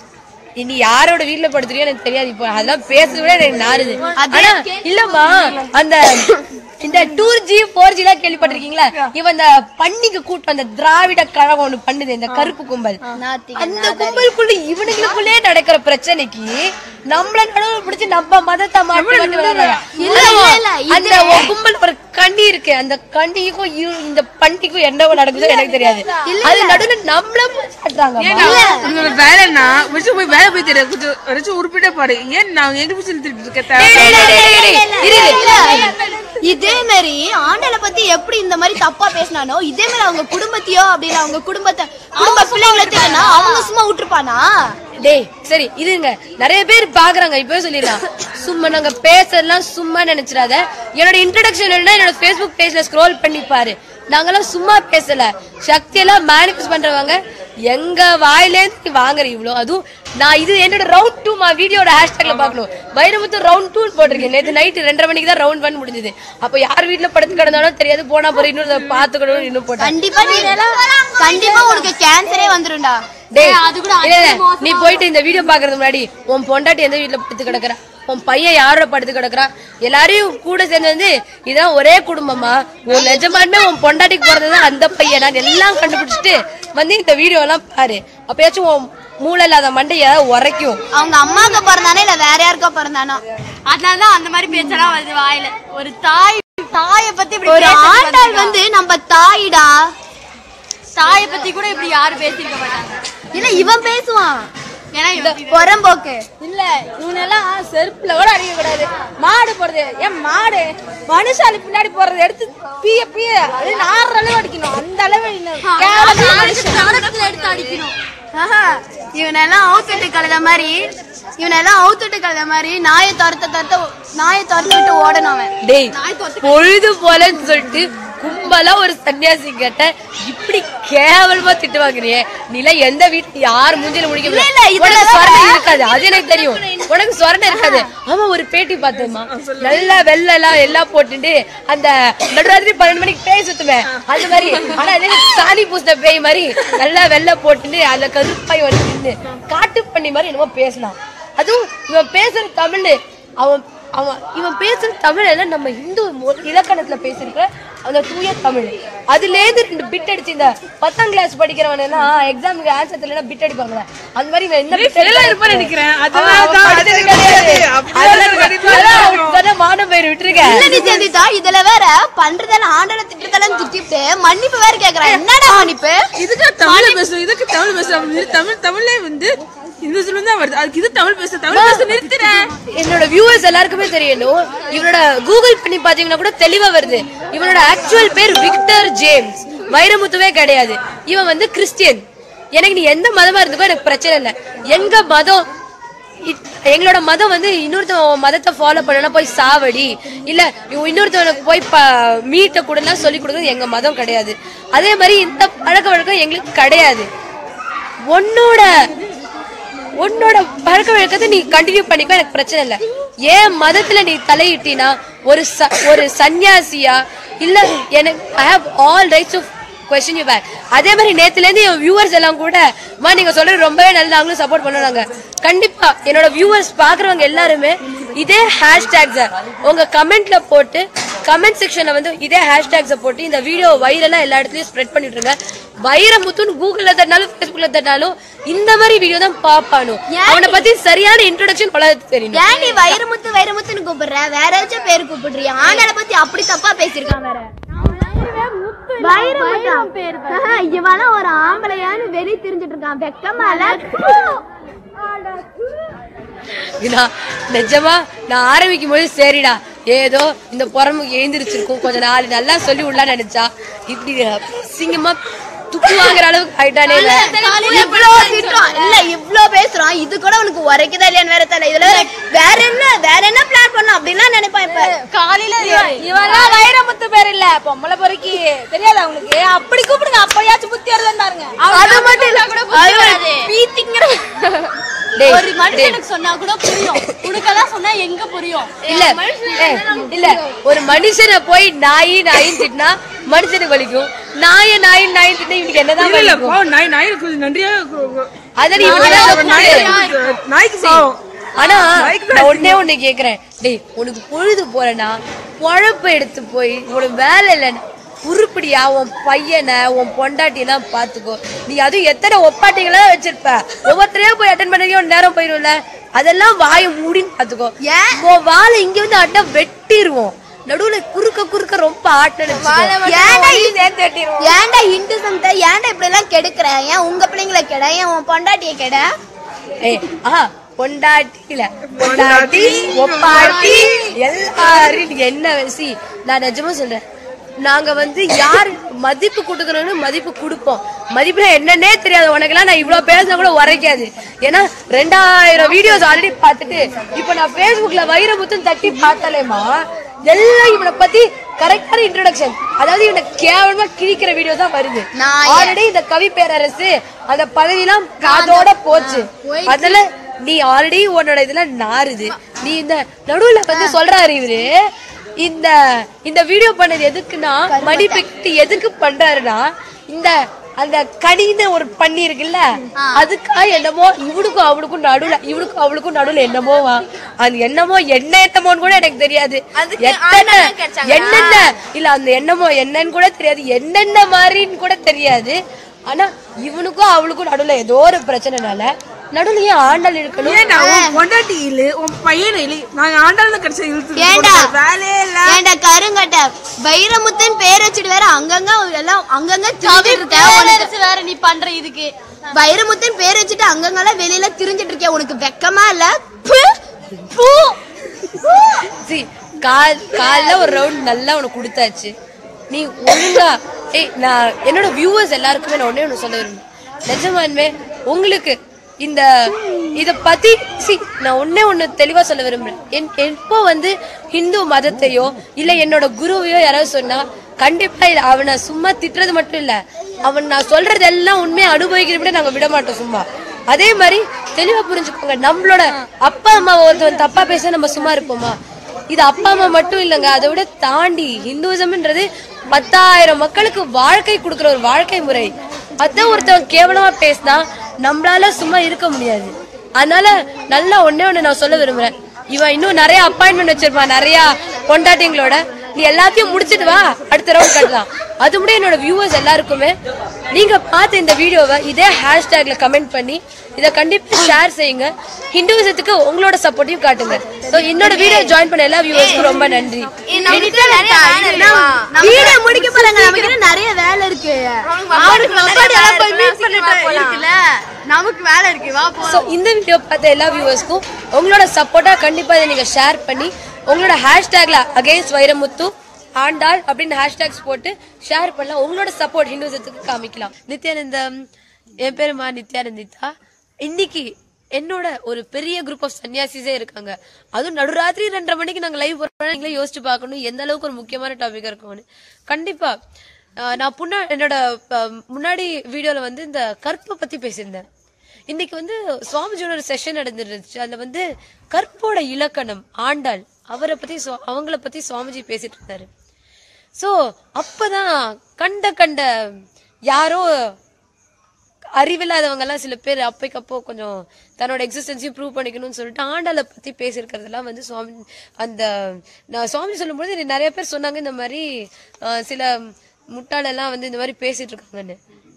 நீ யாரோட வீட்ல படுத்துறியோ எனக்கு தெரியாது இப்போ அதெல்லாம் பேசுறது விட எனக்கு நாருது ஆனா இல்லம்மா அந்த இந்த டூ ஜி போர் ஜி எல்லாம் கேள்விப்பட்டிருக்கீங்களா இவன் இந்த பன்னிக்கு கூட்டம் அந்த திராவிட கழகம் ஒண்ணு பண்ணுது இந்த கருப்பு கும்பல் அந்த கும்பலுக்குள்ள இவனுங்களுக்குள்ளே நடக்கிற பிரச்சனைக்கு நம்மள நடுவுல பிடிச்சு நம்ம மதத்தை மாட்டி மாட்டி விளையாடுறாங்க. இல்லம்மா, அந்த உன் கும்பல் ஒரு கண்டி இருக்கு அந்த கண்டிக்கும் இவ- இந்த பண்டிக்கும் என்ன நடக்குதோ எனக்கு தெரியாது அது நடுவுல நம்மள காட்டுறாங்க உங்களோட வேலைன்னா வச்சு போய் வேலை போய் தெரியாது கொஞ்சம் வச்சு உருப்பிட்டே பாரு ஏன் நான் எங்க பிடிச்சி திருப்பிட்டு இருக்கேன் டேய், டேய், டேய், டேய், டேய், இரு. இதே மாதிரி ஆண்டலை பத்தி எப்படி இந்த மாதிரி தப்பா பேசினானோ இதே மாதிரி அவங்க குடும்பத்தையோ அப்படின்னு அவங்க குடும்பத்தை குடும்ப பிள்ளைங்களை திட்டினா அவங்க சும்மா விட்டுருப்பானா டேய் சரி இருங்க நிறைய பேர் பாக்குறாங்க இப்பவே சொல்லிடலாம் சும்மா நாங்க பேசறதெல்லாம் சும்மா நினைச்சிடாத என்னோட இன்ட்ரடக்ஷன் என்ன என்னோட ஃபேஸ்புக் பேஜ்ல ஸ்க்ரோல் பண்ணி பாரு நாங்கெல்லாம் சும்மா பேசல சக்தி எல்லாம் மேனிஃபெஸ்ட் பண்றவங்க எங்க வாயிலேருந்து நீ வாங்குற இவ்வளோ அதுவும் நான் இது என்னோட ரவுண்ட் டூ மா வீடியோட ஹேஷ்டேக்ல பார்க்கணும் வைரமுத்து ரவுண்ட் டூ போட்டிருக்கேன் நேற்று நைட்டு ரெண்டரை மணிக்கு தான் ரவுண்ட் ஒன் முடிஞ்சது அப்போ யார் வீட்ல படுத்து கிடந்தாலும் தெரியாது போனா போற இன்னும் பாத்துக்கணும் இன்னும் போட்டேன் கண்டிப்பா நீ கண்டிப்பா உனக்கு கேன்சரே வந்துரும்டா டேய் இல்ல, இல்ல, நீ போயிட்டு இந்த வீடியோ பாக்குறதுக்கு முன்னாடி உன் பொண்டாட்டி எந்த வீட்டுல படுத்து கிடக்குறா உன் பையன் யாரோட படுத்து கிடக்குறா எல்லாரையும் கூட சேர்ந்து வந்து இதான் ஒரே குடும்பமா உன் நிஜமானுமே உன் பொண்டாட்டிக்கு பிறந்தது அந்த பையன் நான் எல்லாம் கண்டுபிடிச்சிட்டு வந்து இந்த வீடியோ எல்லாம் பாரு அப்பயாச்சும் உன் மூளை இல்லாத மண்டைய உரைக்கும் அவங்க அம்மாவுக்கு பிறந்தானே இல்ல வேற யாருக்கோ பிறந்தானோ அதனாலதான் அந்த மாதிரி பேச்செல்லாம் வருது வாயில ஒரு தாய் தாய பத்தி இப்படி ஒரு பேசுறது ஆண்டாள் பாத்தீங்களா? வந்து நம்ம தாயிடா தாய பத்தி கூட இப்படி யாரும் பேசிருக்க மாட்டாங்க இல்ல இவன் பேசுவான் ஏன்னா இவன் புறம்போக்கு இல்ல இவனெல்லாம் செருப்புல கூட அடிக்க கூடாது மாடு போடுது ஏன் மாடு மனுஷாலி பின்னாடி போறது எடுத்து பீய பீய அது நாறு அளவு அடிக்கணும் அந்த அளவு இன்னும் கேவலமா மனுஷன். நாடகத்துல எடுத்து அடிக்கணும் ஆஹா, இவனெல்லாம் அவுத்துட்டு கழுத மாதிரி இவனெல்லாம் அவுத்துட்டு கழுத மாதிரி நாயை துரத்த துரத்த நாயை துரத்து விட்டு ஓடணும் அவன் டேய் பொழுது போலன்னு சொல்லிட்டு கும்பலா ஒரு சன்னியாசி கிட்ட இப்படி கேவலமா திட்டு வாங்குறியே நீலாம் எந்த வீட்டு யார் மூஞ்சில முடிக்க இல்ல, இல்ல, இதுல உனக்கு வேற- சொரணை இருக்காது அது எனக்கு தெரியும் உனக்கு சொரணை இருக்காது ஆமா ஒரு பேட்டி பார்த்தேம்மா நல்லா வெள்ளை எல்லாம் எல்லாம் போட்டுட்டு அந்த நடுராத்திரி பன்னெண்டு மணிக்கு பேய் சுத்துமே அது மாதிரி ஆனா அதே சாணி பூசின பேய் மாதிரி நல்லா வெள்ளை போட்டுட்டு அதுல கருப்பாய் வந்து நின்னு காட்டு பண்ணி மாதிரி என்னமோ பேசினான் அதுவும் இவன் பேசுற தமிழ் அவன் அவன் இவன் பேசுற தமிழ் எல்லாம் நம்ம இந்து மொ- இலக்கணத்துல பேசிருக்கிற அந்த தூய தமிழ் அதுல இருந்து ரெண்டு பிட் அடிச்சு இந்த பத்தாம் கிளாஸ் படிக்கிறவன் எல்லாம் எக்ஸாமுக்கு ஆன்சர் தெரியல பிட் அடிப்பாங்களே அந்த மாதிரி இவன் என்ன bit fail ஆ அடிப்பான் இருப்பான்னு நினைக்கிறேன். அவன் அதனால தான் படிச்சது அது கிடையாது. கிடையாது. அப்படிதான் அதெல்லாம் இருக்கு, கண்டிப்பா அதெல்லாம் இருக்கும். அவனுக்கு தானே மானம் பேர் விட்டுருக்கேன் இல்ல நித்யாதிதா இதுல வேற பண்றதெல்லாம் ஆண்டல திட்டத்தெல்லாம் திட்டிட்டு மன்னிப்பு வேற கேக்குறான் என்னடா மன்னிப்பு இதுக்கு தமிழ்ல பேசணும் இதுக்கு தமிழ் பேசணும் தமிழ் தமிழ்ல வந்து இந்த சொல்லு தான் வருது அதுக்கு இது தமிழ் பேச தமிழ் பேச நிறுத்துறேன் என்னோட வியூவர்ஸ் எல்லாருக்குமே தெரியணும் இவனோட கூகுள் பண்ணி பாத்தீங்கன்னா கூட தெளிவா வருது இவனோட ஆக்சுவல் பேர் விக்டர் ஜேம்ஸ் வைரமுத்துவே கிடையாது இவன் வந்து கிறிஸ்டியன் எனக்கு நீ எந்த மதமா இருந்துக்கோ எனக்கு பிரச்சனை இல்லை எங்க மதம் இ- எங்களோட மதம் வந்து இன்னொருத்தவன் மதத்தை ஃபாலோ பண்ணனா போய் சாவடி இல்ல இவன் இன்னொருத்தவனுக்கு போய் ப- மீட்ட கூடலாம் சொல்லி கொடுக்குறது எங்க மதம் கிடையாது அதே மாதிரி இந்த பழக்க வழக்கம் எங்களுக்கு கிடையாது உன்னோட உன்னோட பழக்க வழக்கத்தை நீ கண்டினியூ பண்ணிக்கோ எனக்கு பிரச்சனை இல்ல ஏன் மதத்துல நீ தலையிட்டினா ஒரு ச- ஒரு சன்னியாசியா இல்ல எனக்கு I have all rights of question you back அதே மாதிரி நேத்துல இருந்து என் வியூவர்ஸ் எல்லாம் கூட மா நீங்க சொல்றது ரொம்பவே நல்லா நாங்களும் சப்போர்ட் பண்ணுவாங்க கண்டிப்பா என்னோட வியூவர்ஸ் பாக்குறவங்க எல்லாருமே இதே ஹேஷ்டேக்ஸ உங்க கமெண்ட்ல போட்டு கமெண்ட் செக்ஷன்ல வந்து இதே ஹேஷ்டேக்ஸ போட்டு இந்த வீடியோ வைரலா எல்லா இடத்துலயும் ஸ்ப்ரெட் பண்ணிட்டு இருங்க வைரமுத்துன்னு கூகுள்ல தட்டினாலும் ஃபேஸ்புக்ல தட்டினாலும் இந்த மாதிரி வீடியோ தான் பாப்பானு அவனை பத்தி சரியான இன்ட்ரோடக்ஷன் உலகத்துக்கு தெரியணும் ஏன் நீ வைரமுத்து வைரமுத்துன்னு கூப்பிடுற வேற ஏதாச்சும் பேர் கூப்பிடுறியா ஆண்டாளை பத்தி அப்படி தப்பா பேசியிருக்கான் வேற வைரமுத்தா ஆஹா, இவனா ஒரு ஆம்பளையான்னு வெளிய தெரிஞ்சிட்டு இருக்கான் வெக்கமால நான் நிஜமா நான் ஆரம்பிக்கும் போது சரிடா ஏதோ இந்த புறமுக்கு எழுந்திருச்சிருக்கும் கொஞ்ச நாள் நல்லா சொல்லி விடலாம்னு நினைச்சா இப்படி சிங்கமா துப்பு வாங்குற அளவுக்கு ஆயிட்டானே இல்ல. இவ்ளோ திட்டம் இல்ல இவ்ளோ பேசுறான் இது கூட உனக்கு உரைக்குதா இல்லையான்னு வேற தெரியல இதுல வேற என்ன வேற என்ன பிளான் பண்ணும் அப்படின்லாம் நினைப்பான் இப்ப காலையில இவன்லாம் வைரமுத்து பேர் இல்ல பொம்பளை பொறுக்கி தெரியாதா உங்களுக்கு அப்படி கூப்பிடுங்க அப்பயாச்சும் புத்தி வருதுன்னு பாருங்க அது மட்டும் இல்ல அது ஒரு பீத்திங்கிற டேய், ஒரு மனுஷனுக்கு சொன்னா கூட புரியும் உனக்கெல்லாம் சொன்னா எங்க புரியும் இல்ல ஏய், இல்ல ஒரு மனுஷனை போய் நாயி நாயின்னு திட்டினா மனுஷனுக்கு வலிக்கும் நாய நாய் நாய் திட்டினா இவனுக்கு என்னதான் இல்ல இல்ல வலிக்கும் பாவம் நாய் நாய் கொஞ்சம் நன்றியா கு- அதான் இவனுக்கு நாய் நாய் நாய்க்கு பாவம் ஆனா நான் ஒன்னே ஒண்ணு கேக்குறேன் டேய் உனக்கு பொழுது போறேன்னா பொழப்பு எடுத்து போய் உனக்கு வேலை இல்லைன்னா உருப்படியா உன் பையனை உன் பொண்டாட்டியெல்லாம் பாத்துக்கோ நீ அதுவும் எத்தனை ஒப்பாட்டிகளா வச்சிருப்ப ஒவ்வொருத்தரையும் போய் அட்டன் பண்ணி ஒரு நேரம் போயிரும்ல அதெல்லாம் வாயை மூடின்னு பாத்துக்கோ உன் வாழை இங்க வந்து அட்டை வெட்டிடுவோம் நடுவுல குறுக்க குறுக்க ரொம்ப ஆட்டணும் ஏன்டா இ- ஏன்டா ஹிந்துசம்த ஏன்டா இப்படி எல்லாம் கெடுக்கிற ஏன் உங்க பிள்ளைங்களை கெட ஏன் உன் பொண்டாட்டிய கெட ஏய் ஆ பொண்டாட்டில பொண்டாட்டி ஒப்பாட்டி எல்லாரும் நீங்க என்ன வசி நான் நிஜமா சொல்றேன் நாங்க வந்து யார் மதிப்பு கொடுக்கறோம்னு மதிப்பு கொடுப்போம் மதிப்புல என்னன்னே தெரியாது உனக்கெல்லாம் நான் இவ்வளவு பேசினா கூட உரைக்காது ஏன்னா ரெண்டாயிரம் வீடியோஸ் ஆல்ரெடி பார்த்துட்டு இப்ப நான் Facebookல வைரமுத்துன்னு தட்டி பார்த்தாலேமா எல்லாம் இவனை பத்தி கரெக்டான இன்ட்ரோடக்ஷன் அதாவது இவனை கேவலமா கிழிக்கிற வீடியோ தான் வருது நான் ஆல்ரெடி இந்த கவி பேரரசு அந்த பதவிலாம் காதோட போச்சு அதனால நீ ஆல்ரெடி உன்னோட இதுல நாறுது நீ இந்த நடுவுல வந்து சொல்றாரு இவரு இந்த இந்த வீடியோ பண்ணது எதுக்குன்னா மணி பெக்ட் எதுக்கு பண்றாருன்னா இந்த அந்த கடின்னு ஒரு பண்ணி இருக்குல்ல அதுக்கா என்னமோ இவனுக்கும் அவனுக்கும் நடுவுல இவனுக்கும் அவளுக்கும் நடுவுல என்னமோவா அந்த என்னமோ என்ன என்னமோன்னு கூட எனக்கு தெரியாது எத்தனை என்னென்ன இல்ல அந்த என்னமோ என்னன்னு கூட தெரியாது என்னென்ன மாதிரின்னு கூட தெரியாது ஆனா இவனுக்கும் அவளுக்கும் நடுவுல ஏதோ ஒரு பிரச்சனைனால நடுவுல ஏன் ஆண்டாள் இருக்கணும் ஏன்டா உன் பொண்டாட்டி இல்லு உன் பையன் இல்லு நாங்க ஆண்டாள் கிடைச்ச இழுத்து ஏன்டா? வேலையே இல்ல ஏன்டா கருங்கட்ட வைரமுத்துன்னு பேர் வச்சுட்டு வேற அங்கங்க எல்லாம் அங்கங்க திரிஞ்சிட்டு இருக்க உனக்கு வேற நீ பண்ற இதுக்கு வைரமுத்துன்னு பேர் வச்சுட்டு அங்கங்கெல்லாம் வெளியில திரிஞ்சிட்டு இருக்க உனக்கு வெக்கமா இல்ல ப்பு, ப்பு. See, கால் கால்ல ஒரு ரவுண்ட் நல்லா உனக்கு கொடுத்தாச்சு நீ ஒழுங்கா ஏய் நான் என்னோட வியூவர்ஸ் எல்லாருக்குமே நான் ஒண்ணே ஒண்ணு சொல்ல விரும்புறேன் நிஜமான்மே உங்களுக்கு இந்த இத பத்தி சி நான் ஒண்ணே ஒண்ணு தெளிவா சொல்ல விரும்புறேன் என் எப்போ வந்து ஹிந்து மதத்தையோ இல்ல என்னோட குருவையோ யாராவது சொன்னா கண்டிப்பா இல்ல அவனை சும்மா திட்டுறது மட்டும் இல்ல அவன் நான் சொல்றதெல்லாம் உண்மையை அனுபவிக்கிறத விட நாங்க விட மாட்டோம் சும்மா அதே மாதிரி தெளிவா புரிஞ்சுக்கோங்க நம்மளோட அப்பா அம்மா ஒருத்தவன் தப்பா பேச நம்ம சும்மா இருப்போமா இது அப்பா அம்மா மட்டும் இல்லைங்க அதை விட தாண்டி ஹிந்துவிசம்ன்றது பத்தாயிரம் மக்களுக்கு வாழ்க்கை கொடுக்குற ஒரு வாழ்க்கை முறை அதான் ஒருத்தவன் கேவலமா பேசினா நம்மளால சும்மா இருக்க முடியாது அதனால நல்லா ஒண்ணே ஒண்ணு நான் சொல்ல விரும்புறேன் இவன் இன்னும் நிறைய அப்பாயின்மெண்ட் வச்சிருப்பான் நிறைய பொண்டாட்டிங்களோட நீ எல்லாத்தையும் முடிச்சிட்டு வா அடுத்த ரவுண்ட் கட்டலாம் அது முடிய என்னோட வியூவர்ஸ் எல்லாருக்குமே நீங்க பார்த்த இந்த வீடியோவை இதே ஹேஷ்டேக்ல கமெண்ட் பண்ணி இதை கண்டிப்பா ஷேர் செய்யுங்க ஹிந்துவிசத்துக்கு உங்களோட சப்போர்ட்டையும் காட்டுங்க So, என்னோட வீடியோ ஜாயின் பண்ண எல்லா வியூவர்ஸ்க்கும் ரொம்ப நன்றி வீடியோ முடிக்க போறாங்க நமக்கு இன்னும் நிறைய வேலை இருக்கு நமக்கு வேலை இருக்கு வா ஸோ இந்த வீடியோ பார்த்த எல்லா வியூவர்ஸ்க்கும் உங்களோட சப்போர்ட்டா கண்டிப்பா இதை நீங்க ஷேர் பண்ணி உங்களோட ஹேஷ்டேக்ல அகைன்ஸ்ட் வைரமுத்து ஆண்டாள் அப்படின்னு ஹேஷ்டேக்ஸ் போட்டு ஷேர் பண்ணலாம் உங்களோட சப்போர்ட் ஹிந்துசத்துக்கு காமிக்கலாம் நித்யானந்தம் என் பேருமா நித்யானந்திதா இன்னைக்கு என்னோட ஒரு பெரிய குரூப் ஆஃப் சன்னியாசிஸே இருக்காங்க அதுவும் நடுராத்திரி ரெண்டரை மணிக்கு நாங்க லைவ் போறோம் நீங்களே யோசிச்சு பார்க்கணும் எந்த அளவுக்கு ஒரு முக்கியமான டாபிக் இருக்கும்னு கண்டிப்பா ஆஹ் நான் புண்ணா என்னோட ஆஹ் முன்னாடி வீடியோல வந்து இந்த கற்பை பத்தி பேசியிருந்தேன் இன்னைக்கு வந்து சுவாமிஜியோட ஒரு செஷன் நடந்துருந்துச்சு அதுல வந்து கற்போட இலக்கணம் ஆண்டாள் அவரை பத்தி சுவா- அவங்கள பத்தி சுவாமிஜி பேசிட்டு இருந்தாரு சோ அப்பதான் கண்ட கண்ட யாரோ அறிவில்லாதவங்க எல்லாம் சில பேர் அப்பைக்கப்போ கொஞ்சம் தன்னோட எக்ஸிஸ்டன்ஸையும் ப்ரூவ் பண்ணிக்கணும்னு சொல்லிட்டு ஆண்டாளை பத்தி பேசியிருக்கிறதெல்லாம் வந்து சுவாமி அந்த நான் சுவாமி சொல்லும்போது எனக்கு நிறைய பேர் சொன்னாங்க இந்த மாதிரி அஹ், சில முட்டாளெல்லாம் வந்து இந்த மாதிரி பேசிட்டு இருக்காங்கன்னு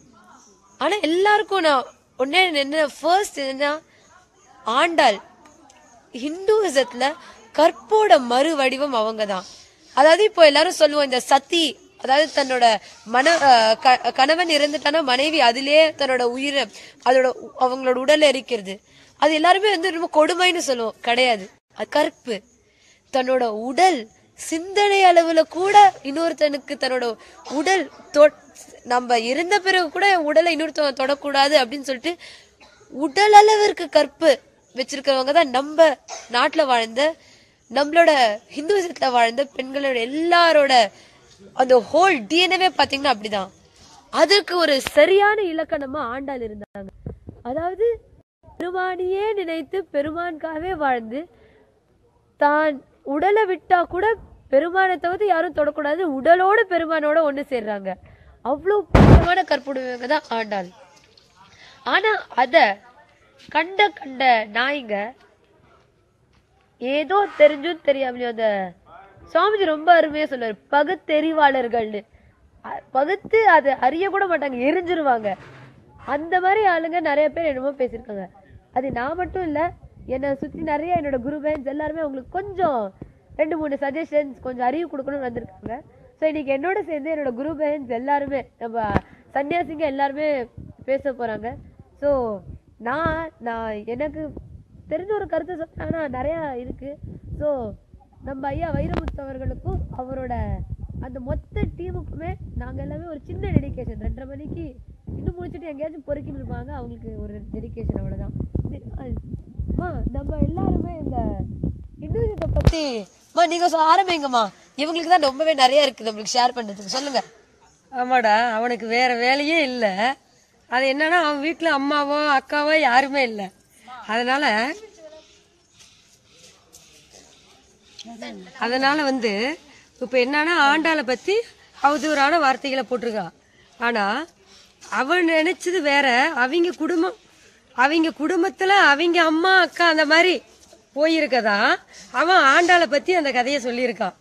ஆனா எல்லாருக்கும் நான் ஒன்னே என்ன ஃபர்ஸ்ட் என்னன்னா ஆண்டாள் ஹிந்துவிசத்துல கற்போட மறு வடிவம் அவங்க தான் அதாவது இப்போ எல்லாரும் சொல்லுவோம் இந்த சத்தி அதாவது தன்னோட மன அஹ், க- கணவன் இறந்துட்டானா மனைவி அதிலே தன்னோட உயிரை அதோட உ- அவங்களோட உடலை எரிக்கிறது அது எல்லாருமே வந்து ரொம்ப கொடுமைன்னு சொல்லுவோம் கிடையாது அது கற்பு தன்னோட உடல் சிந்தனை அளவுல கூட இன்னொருத்தனுக்கு தன்னோட உடல் தொ- நம்ம இருந்த பிறகு கூட உடலை இன்னொருத்தவன் தொடக்கூடாது அப்படின்னு சொல்லிட்டு உடல் அளவிற்கு கற்பு வச்சிருக்கிறவங்க தான் நம்ம நாட்டுல வாழ்ந்த நம்மளோட ஹிந்துவிசத்துல வாழ்ந்த பெண்களோட எல்லாரோட அந்த ஹோல் டிஎன்ஏவே பாத்தீங்கன்னா அப்படிதான் அதற்கு ஒரு சரியான இலக்கணமா ஆண்டாள் இருந்தாங்க அதாவது பெருமானியே நினைத்து பெருமான்காகவே வாழ்ந்து தான் உடலை விட்டா கூட பெருமானை தவிர்த்து யாரும் தொடக்கூடாது உடலோட பெருமானோட ஒண்ணு சேர்றாங்க அவ்வளவு புனிதமான கற்புடையவங்க தான் ஆண்டாள் ஆனா அத கண்ட கண்ட நாய்ங்க ஏதோ தெரிஞ்சும் தெரியாமலையும் அந்த சுவாமிஜி ரொம்ப அருமையா சொல்லுவாரு பகுத்தெறிவாளர்கள்னு அ- பகுத்து அதை அறிய கூட மாட்டாங்க எரிஞ்சிருவாங்க அந்த மாதிரி ஆளுங்க நிறைய பேர் என்னமோ பேசியிருக்காங்க அது நான் மட்டும் இல்ல என்னை சுத்தி நிறைய என்னோட குரு பேன்ஸ் எல்லாருமே அவங்களுக்கு கொஞ்சம் ரெண்டு மூணு சஜஷன்ஸ் கொஞ்சம் அறிவு கொடுக்கணும்னு வந்திருக்காங்க ஸோ இன்னைக்கு என்னோட சேர்ந்து என்னோட குரு பேன்ஸ் எல்லாருமே நம்ம சன்னியாசிங்க எல்லாருமே பேச போறாங்க ஸோ நான் நான் எனக்கு தெரிஞ்ச ஒரு கருத்து சொன்னா நிறைய இருக்கு ஸோ நம்ம ஐயா வைரமுத்து அவர்களுக்கும் அவரோட அந்த மொத்த டீமுக்குமே நாங்க எல்லாமே ஒரு சின்ன டெடிகேஷன் ரெண்டரை மணிக்கு இன்னும் முடிச்சுட்டு எங்கேயாச்சும் பொறுக்கின்னு இருப்பாங்க அவங்களுக்கு ஒரு டெடிகேஷன் அவ்வளவுதான் இது, அம்மா, நம்ம எல்லாருமே இந்த இந்துவிசத்தை பத்தி அம்மா நீங்க சொ- ஆரம்பிங்கம்மா இவங்களுக்கு தான் ரொம்பவே நிறைய இருக்கு நம்மளுக்கு ஷேர் பண்றதுக்கு சொல்லுங்க ஆமாடா அவனுக்கு வேற வேலையே இல்லை அது என்னன்னா அவன் வீட்டில் அம்மாவோ அக்காவோ யாருமே இல்லை அதனால அதனால வந்து இப்போ என்னன்னா ஆண்டாளை பத்தி அவதூறான வார்த்தைகளை போட்டிருக்கான் ஆனா அவன் நினைச்சது வேற அவங்க குடும்பம் அவங்க குடும்பத்துல அவங்க அம்மா அக்கா அந்த மாதிரி போயிருக்கதா அவன் ஆண்டாளை பத்தி அந்த கதையை சொல்லியிருக்கான்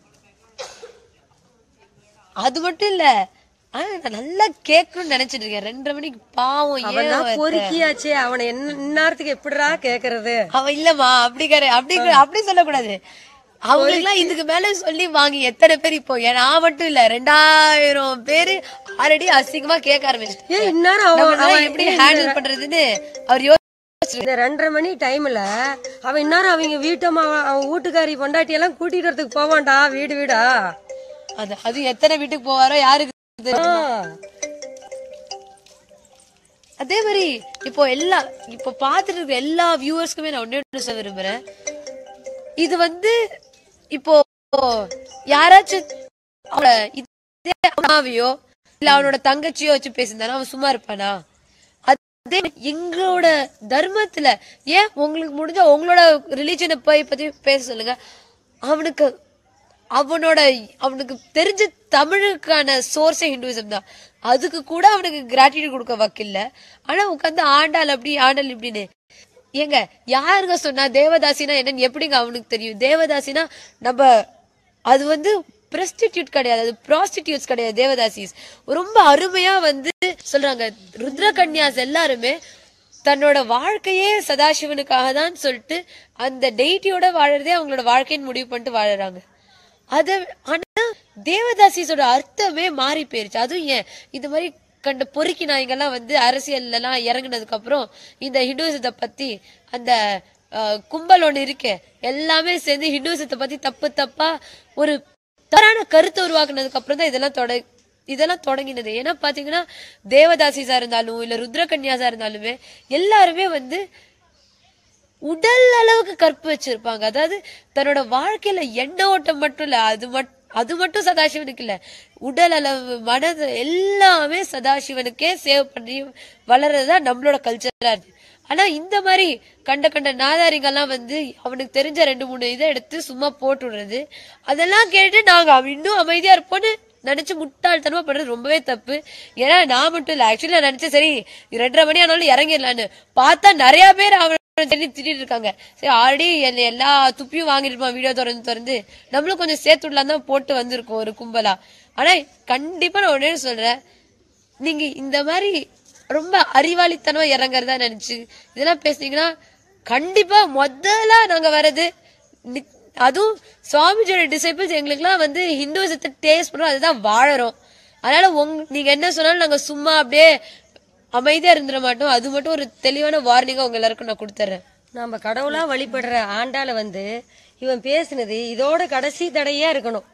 அது மட்டும் இல்ல ஆனா நான் நல்லா கேட்கணும்னு நினைச்சிட்டு இருக்கேன் ரெண்டரை மணிக்கு பாவம் அவன் ஏன் தான் அவன் பொறுக்கியாச்சே அவனை என்ன இந்நேரத்துக்கு எப்படிடா கேக்குறது அவன் இல்லம்மா அப்படி கிடையாது அப்படி அப்படி சொல்லக்கூடாது அவங்களுக்கு எல்லாம் இதுக்கு மேல சொல்லி வாங்கி எத்தனை பேர் இப்போ ஏன் நான் மட்டும் இல்ல ரெண்டாயிரம் பேரு ஆல்ரெடி அசிங்கமா கேட்க ஆரம்பிச்சிட்டு ஏன் இந்நேரம் அவன் நம்மளால அவன் எப்படி ஹேண்டில் பண்றதுன்னு அவர் யோசிச்சு இந்த ரெண்டரை மணி டைம்ல அவன் இந்நேரம் அவங்க வீட்டம்மா அவன் வீட்டுக்காரி பொண்டாட்டி எல்லாம் கூட்டிட்டு வரதுக்கு போவான்டா வீடு வீடா அது அது எத்தனை வீட்டுக்கு போவாரோ யாருக்கு தெரியும்? ஆ. அதே மாதிரி இப்போ எல்லா இப்போ பார்த்துட்டு இருக்க எல்லா வியூவர்ஸ்க்குமே நான் ஒண்ணே ஒண்ணு சொல்ல விரும்புறேன் இது வந்து இப்போ யாராச்சும் அவனோட இதே அம்மாவையோ இல்ல அவனோட தங்கச்சியோ வச்சு பேசியிருந்தானா அவன் சும்மா இருப்பானா அதே எங்களோட தர்மத்துல ஏன் உங்களுக்கு முடிஞ்ச உங்களோட ரிலீஜனை போய் பத்தி பேச சொல்லுங்க அவனுக்கு அவனோட அவனுக்கு தெரிஞ்ச தமிழுக்கான சோர்ஸே ஹிந்துவிசம் தான் அதுக்கு கூட அவனுக்கு கிராட்டிடியூட் கொடுக்க வக்கில்ல ஆனா உட்காந்து ஆண்டாள் அப்படி ஆண்டாள் இப்படின்னு ஏங்க யாருங்க சொன்னா தேவதாசினா என்னன்னு எப்படிங்க அவனுக்கு தெரியும் தேவதாசினா நம்ம அது வந்து பிரஸ்டிடியூட் கிடையாது அது ப்ராஸ்டிடியூட்ஸ் கிடையாது தேவதாசிஸ் ரொம்ப அருமையா வந்து சொல்றாங்க ருத்ர கன்யாஸ் எல்லாருமே தன்னோட வாழ்க்கையே சதாசிவனுக்காக தான் சொல்லிட்டு அந்த டெய்ட்டியோட வாழறதே அவங்களோட வாழ்க்கைன்னு முடிவு பண்ணிட்டு வாழறாங்க அத ஆனா தேவதாசிஸோட அர்த்தமே மாறி போயிருச்சு அதுவும் ஏன் இது மாதிரி கண்ட பொறுக்கி நாய்ங்கெல்லாம் வந்து அரசியல்ல எல்லாம் இறங்குனதுக்கு அப்புறம் இந்த ஹிந்துவிசத்தை பத்தி அந்த அஹ், கும்பல் ஒண்ணு இருக்கே எல்லாமே சேர்ந்து ஹிந்துவிசத்தை பத்தி தப்பு தப்பா ஒரு தவறான கருத்தை உருவாக்குனதுக்கு அப்புறம் தான் இதெல்லாம் தொட இதெல்லாம் தொடங்கினது ஏன்னா பாத்தீங்கன்னா தேவதாசிஸா இருந்தாலும் இல்ல ருத்ரகன்யாசா இருந்தாலுமே எல்லாருமே வந்து உடல் அளவுக்கு கற்பு வச்சிருப்பாங்க அதாவது தன்னோட வாழ்க்கையில எண்ண ஓட்டம் மட்டும் இல்ல அது மட் அது மட்டும் சதாசிவனுக்கு இல்ல உடல் அளவு மனது எல்லாமே சதாசிவனுக்கே சேவ் பண்ணி வளர்றதுதான் நம்மளோட கல்ச்சரா இருக்கு ஆனா இந்த மாதிரி கண்ட கண்ட நாதாரிங்கெல்லாம் வந்து அவனுக்கு தெரிஞ்ச ரெண்டு மூணு இதை எடுத்து சும்மா போட்டு விடுறது அதெல்லாம் கேட்டு நாங்க அவன் இன்னும் அமைதியா இருப்போம்னு நினைச்சு முட்டாள்தனமா பண்றது ரொம்பவே தப்பு ஏன்னா நான் மட்டும் இல்ல ஆக்சுவலி நான் நினைச்சேன் சரி ரெண்டரை மணி ஆனாலும் இறங்கிடலான்னு பார்த்தா நிறைய பேர் அவன் சொல்லி திட்டிட்டு இருக்காங்க சரி ஆல்ரெடி எல்லா துப்பியும் வாங்கிருப்பான் வீடியோ திறந்து திறந்து நம்மளும் கொஞ்சம் சேர்த்து விடலாம் தான் போட்டு வந்திருக்கோம் ஒரு கும்பலா ஆனா கண்டிப்பா நான் உடனே சொல்றேன் நீங்க இந்த மாதிரி ரொம்ப அறிவாளித்தனமா இறங்குறதா நினைச்சு இதெல்லாம் பேசுனீங்கன்னா கண்டிப்பா முதல்ல நாங்க வர்றது நி- அதுவும் சுவாமிஜியோட டிசைபிள்ஸ் எங்களுக்குலாம் வந்து ஹிந்துவிசத்தை டேஸ்ட் பண்றோம் அதுதான் வாழறோம் அதனால உங் நீங்க என்ன சொன்னாலும் நாங்க சும்மா அப்படியே அமைதியா இருந்துட மாட்டோம் அது மட்டும் ஒரு தெளிவான வார்னிங்கா உங்க எல்லாருக்கும் நான் கொடுத்துறேன் நம்ம கடவுளா வழிபடுற ஆண்டாள வந்து இவன் பேசுனது இதோட கடைசி தடையா இருக்கணும்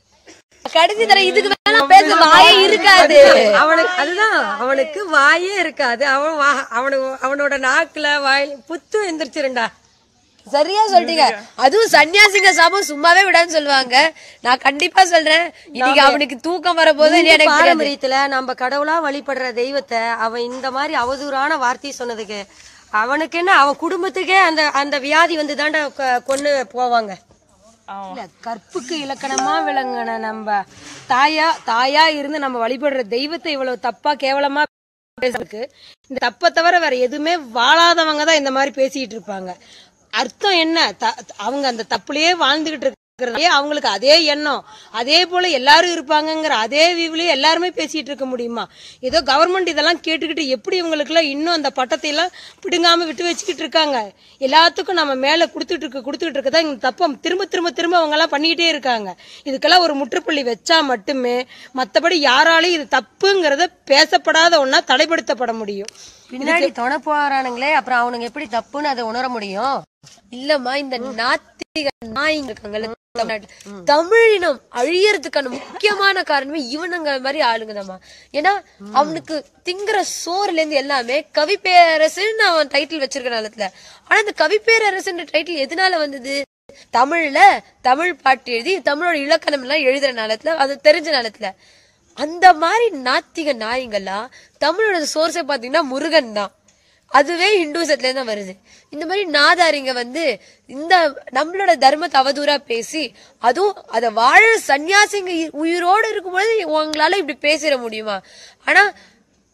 கடைசி தர இதுக்கு மேல பேச வாயே இருக்காது அவனுக்கு அதுதான் அவனுக்கு வாயே இருக்காது அவன் வா- அவனு அவனோட நாக்குல வாயில் புத்து எந்திரிச்சிருண்டா சரியா சொல்றீங்க அதுவும் சன்னியாசிங்க சாபம் சும்மாவே விடான்னு சொல்லுவாங்க நான் கண்டிப்பா சொல்றேன் இன்னைக்கு அவனுக்கு தூக்கம் வரப்போது இந்து எனக்கு தெரியாது. பாரம்பரியத்துல நம்ம கடவுளா வழிபடுற தெய்வத்தை அவன் இந்த மாதிரி அவதூறான வார்த்தை சொன்னதுக்கு அவனுக்கு என்ன அவன் குடும்பத்துக்கே அந்த அந்த வியாதி வந்து தாண்டா கொண்டு போவாங்க இல்ல கற்புக்கு இலக்கணமா விளங்குன நம்ம தாயா தாயா இருந்து நம்ம வழிபடுற தெய்வத்தை இவ்வளவு தப்பா கேவலமா பேசுறதுக்கு இந்த தப்பை தவிர வேற எதுவுமே வாழாதவங்க தான் இந்த மாதிரி பேசிட்டு இருப்பாங்க அர்த்தம் என்ன த- அவங்க அந்த தப்புலயே வாழ்ந்துகிட்டு இருக்கிறதே அவங்களுக்கு அதே எண்ணம் அதே போல எல்லாரும் இருப்பாங்கங்கிற அதே வியூலயே எல்லாருமே பேசிட்டு இருக்க முடியுமா ஏதோ கவர்மெண்ட் இதெல்லாம் கேட்டுக்கிட்டு எப்படி இவங்களுக்குலாம் இன்னும் அந்த பட்டத்தை எல்லாம் பிடுங்காம விட்டு வச்சுக்கிட்டு இருக்காங்க எல்லாத்துக்கும் நம்ம மேல கொடுத்துட்டு இருக்க கொடுத்துட்டு இருக்கதான் இந்த தப்பை திரும்ப திரும்ப திரும்ப அவங்க எல்லாம் பண்ணிக்கிட்டே இருக்காங்க இதுக்கெல்லாம் ஒரு முற்றுப்புள்ளி வச்சா மட்டுமே மத்தபடி யாராலையும் இது தப்புங்கிறத பேசப்படாத ஒன்னா தடைப்படுத்தப்பட முடியும் பின்னாடி துணை போறானுங்களே அப்புறம் அவனுங்க எப்படி தப்புன்னு அதை உணர முடியும் இல்லம்மா இந்த நாத்திக நாய்ங்க இருக்காங்கல்ல தமிழ்நாட்டுல, தமிழினம் அழியறதுக்கான முக்கியமான காரணமே இவனுங்க மாதிரி ஆளுங்கதாம்மா ஏன்னா அவனுக்கு திங்கிற சோறுல இருந்து எல்லாமே கவி பேரரசுன்னு அவன் டைட்டில் வச்சிருக்க காலத்துல ஆனா இந்த கவி பேரரசுன்ற டைட்டில் எதனால வந்தது தமிழ்ல தமிழ் பாட்டு எழுதி தமிழோட இலக்கணம் எல்லாம் எழுதுற நாளத்துல அது தெரிஞ்ச நாளத்துல அந்த மாதிரி நாத்திக நாய்ங்கெல்லாம் தமிழோட சோர்ஸை பாத்தீங்கன்னா முருகன் தான் அதுவே ஹிந்துசத்துல தான் வருது இந்த மாதிரி நாதாரிங்க வந்து இந்த நம்மளோட தர்மத்தை அவதூறா பேசி அதுவும் அத வாழ சன்னியாசிங்க இ- உயிரோட இருக்கும்பொழுது உங்களால இப்படி பேசிட முடியுமா ஆனா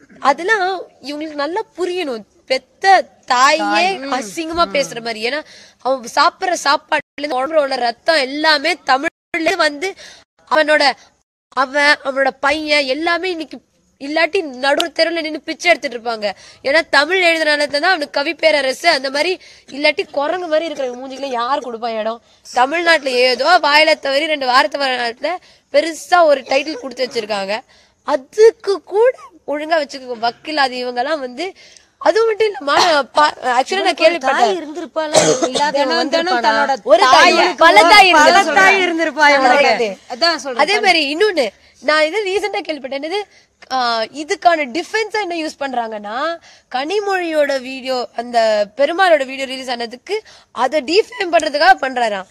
அதெல்லாம் இவங்களுக்கு நல்லா புரியணும் பெத்த தாயே அசிங்கமா பேசுற மாதிரி ஏன்னா அவன் சாப்பிடுற சாப்பாட்டுல இருந்து உடம்புல உள்ள ரத்தம் எல்லாமே தமிழ்ல வந்து அவனோட அவன் அவனோட பையன் எல்லாமே இன்னைக்கு இல்லாட்டி நடு தெருவில் நின்னு பிச்சை எடுத்துட்டு இருப்பாங்க ஏன்னா தமிழ் எழுதுனால தான் அவனுக்கு கவி பேரரசு அந்த மாதிரி இல்லாட்டி குரங்கு மாதிரி இருக்கிற மூஞ்சிக்கெல்லாம் யார் கொடுப்பா இடம் தமிழ்நாட்டுல ஏதோ வாயில தவறி ரெண்டு வாரத்தை வர நாட்டுல பெருசா ஒரு டைட்டில் கொடுத்து வச்சிருக்காங்க அதுக்கு கூட ஒழுங்கா வச்சுக்க வக்கில்லாத இவங்க எல்லாம் வந்து அது மட்டும் இல்லம்மா ஆக்சுவலா நான் கேள்விப்பட்டேன் இருந்திருப்பாளா இல்லாதவன் வந்திருப்பானா? தன்னோட ஒரு தாய் பல தாய் பல இருந்தா தாய் இருந்திருப்பா இவனுக்கு அதான் சொல்றேன் அதே மாதிரி இன்னொன்னு நான் இது ரீசெண்டா கேள்விப்பட்டேன் என்னது ஆஹ் இதுக்கான டிஃபென்ஸா என்ன யூஸ் பண்றாங்கன்னா கனிமொழியோட வீடியோ அந்த பெருமாளோட வீடியோ ரிலீஸ் ஆனதுக்கு அதை டிஃபேம் பண்றதுக்காக பண்றாராம்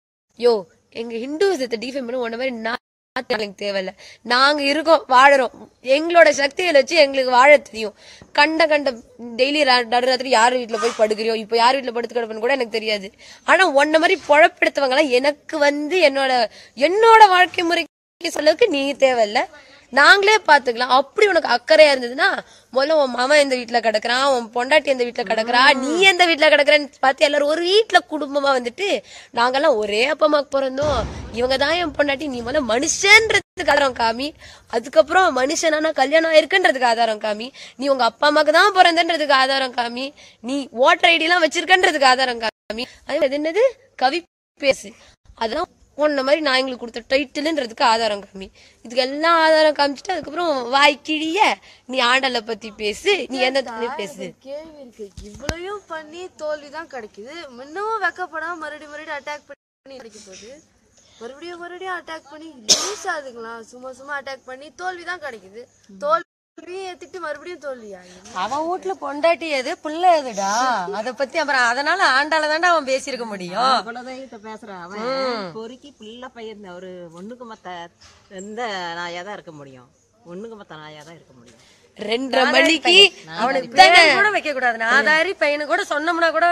யோ எங்க ஹிந்துவிசத்தை டிஃபேம் பண்ண உன்ன மாதிரி நான் எங்களுக்கு தேவையில்ல நாங்க இருக்கோம் வாழறோம் எங்களோட சக்திகளை வச்சு எங்களுக்கு வாழ தெரியும் கண்ட கண்ட டெய்லி நடுராத்திரி யார் வீட்டுல போய் படுக்கிறியோ இப்போ யார் வீட்டுல படுத்து கிடப்பேன்னு கூட எனக்கு தெரியாது ஆனா உன்ன மாதிரி பொழப்பெடுத்தவங்க எல்லாம் எனக்கு வந்து என்னோட என்னோட வாழ்க்கை முறைக்கு சொல்லக்கு நீ தேவையில்ல நாங்களே பாத்துக்கலாம் அப்படி உனக்கு அக்கறையா இருந்ததுன்னா முதல்ல உன் மாமன் எந்த வீட்டுல கிடக்குறான் உன் பொண்டாட்டி எந்த வீட்டுல கிடக்குறா நீ எந்த வீட்டுல கிடக்குறன்னு பார்த்து எல்லாரும் ஒரு வீட்டுல குடும்பமா வந்துட்டு நாங்கெல்லாம் ஒரே அப்பா அம்மாக்கு பிறந்தோம் இவங்க தான் என் பொண்டாட்டி நீ முதல்ல மனுஷன்றதுக்கு ஆதாரம் காமி அதுக்கப்புறம் மனுஷனானா கல்யாணம் ஆயிருக்குன்றதுக்கு ஆதாரம் காமி நீ உங்க அப்பா அம்மாக்கு தான் பிறந்தன்றதுக்கு ஆதாரம் காமி நீ ஓட்டர் ஐடி எல்லாம் வச்சிருக்கன்றதுக்கு ஆதாரம் காமி அதே மாதிரி என்னது கவி பேசு அதெல்லாம் உன்ன மாதிரி நான் எங்களுக்கு கொடுத்த டைட்டில்ன்றதுக்கு ஆதாரம் காமி இதுக்கு எல்லாம் ஆதாரம் காமிச்சிட்டு அதுக்கப்புறம் வாய் கிழிய நீ ஆண்டலை பத்தி பேசு நீ என்ன தானே பேசு கேள்வி இருக்கு இவ்வளவையும் பண்ணி தோல்வி தான் கிடைக்குது இன்னமும் வெக்கப்படாம மறுபடியும் மறுபடியும் அட்டாக் பண்ணி கிடைக்க போகுது மறுபடியும் மறுபடியும் அட்டாக் பண்ணி லூஸ் ஆகுதுங்களா சும்மா சும்மா அட்டாக் பண்ணி தோல்வி தான் கிடைக்குது தோல்வியும் ஏத்துட்டு மறுபடியும் தோல்வியா அவன் வீட்டுல பொண்டாட்டி எது பிள்ளை எதுடா அத பத்தி அப்புறம் அதனால ஆண்டால தாண்டா அவன் பேசியிருக்க முடியும் குலதெய்வத்தை பேசுறான் அவன் பொறுக்கி பிள்ளை பையன் ஒரு ஒண்ணுக்கு மத்த எந்த நாயா தான் இருக்க முடியும் ஒண்ணுக்கு மத்த நாயா தான் இருக்க முடியும் ரெண்டரை மணிக்கு அவனுக்கு பேர் கூட வைக்க கூடாது நாதாரி பையனு கூட சொன்னோம்னா கூட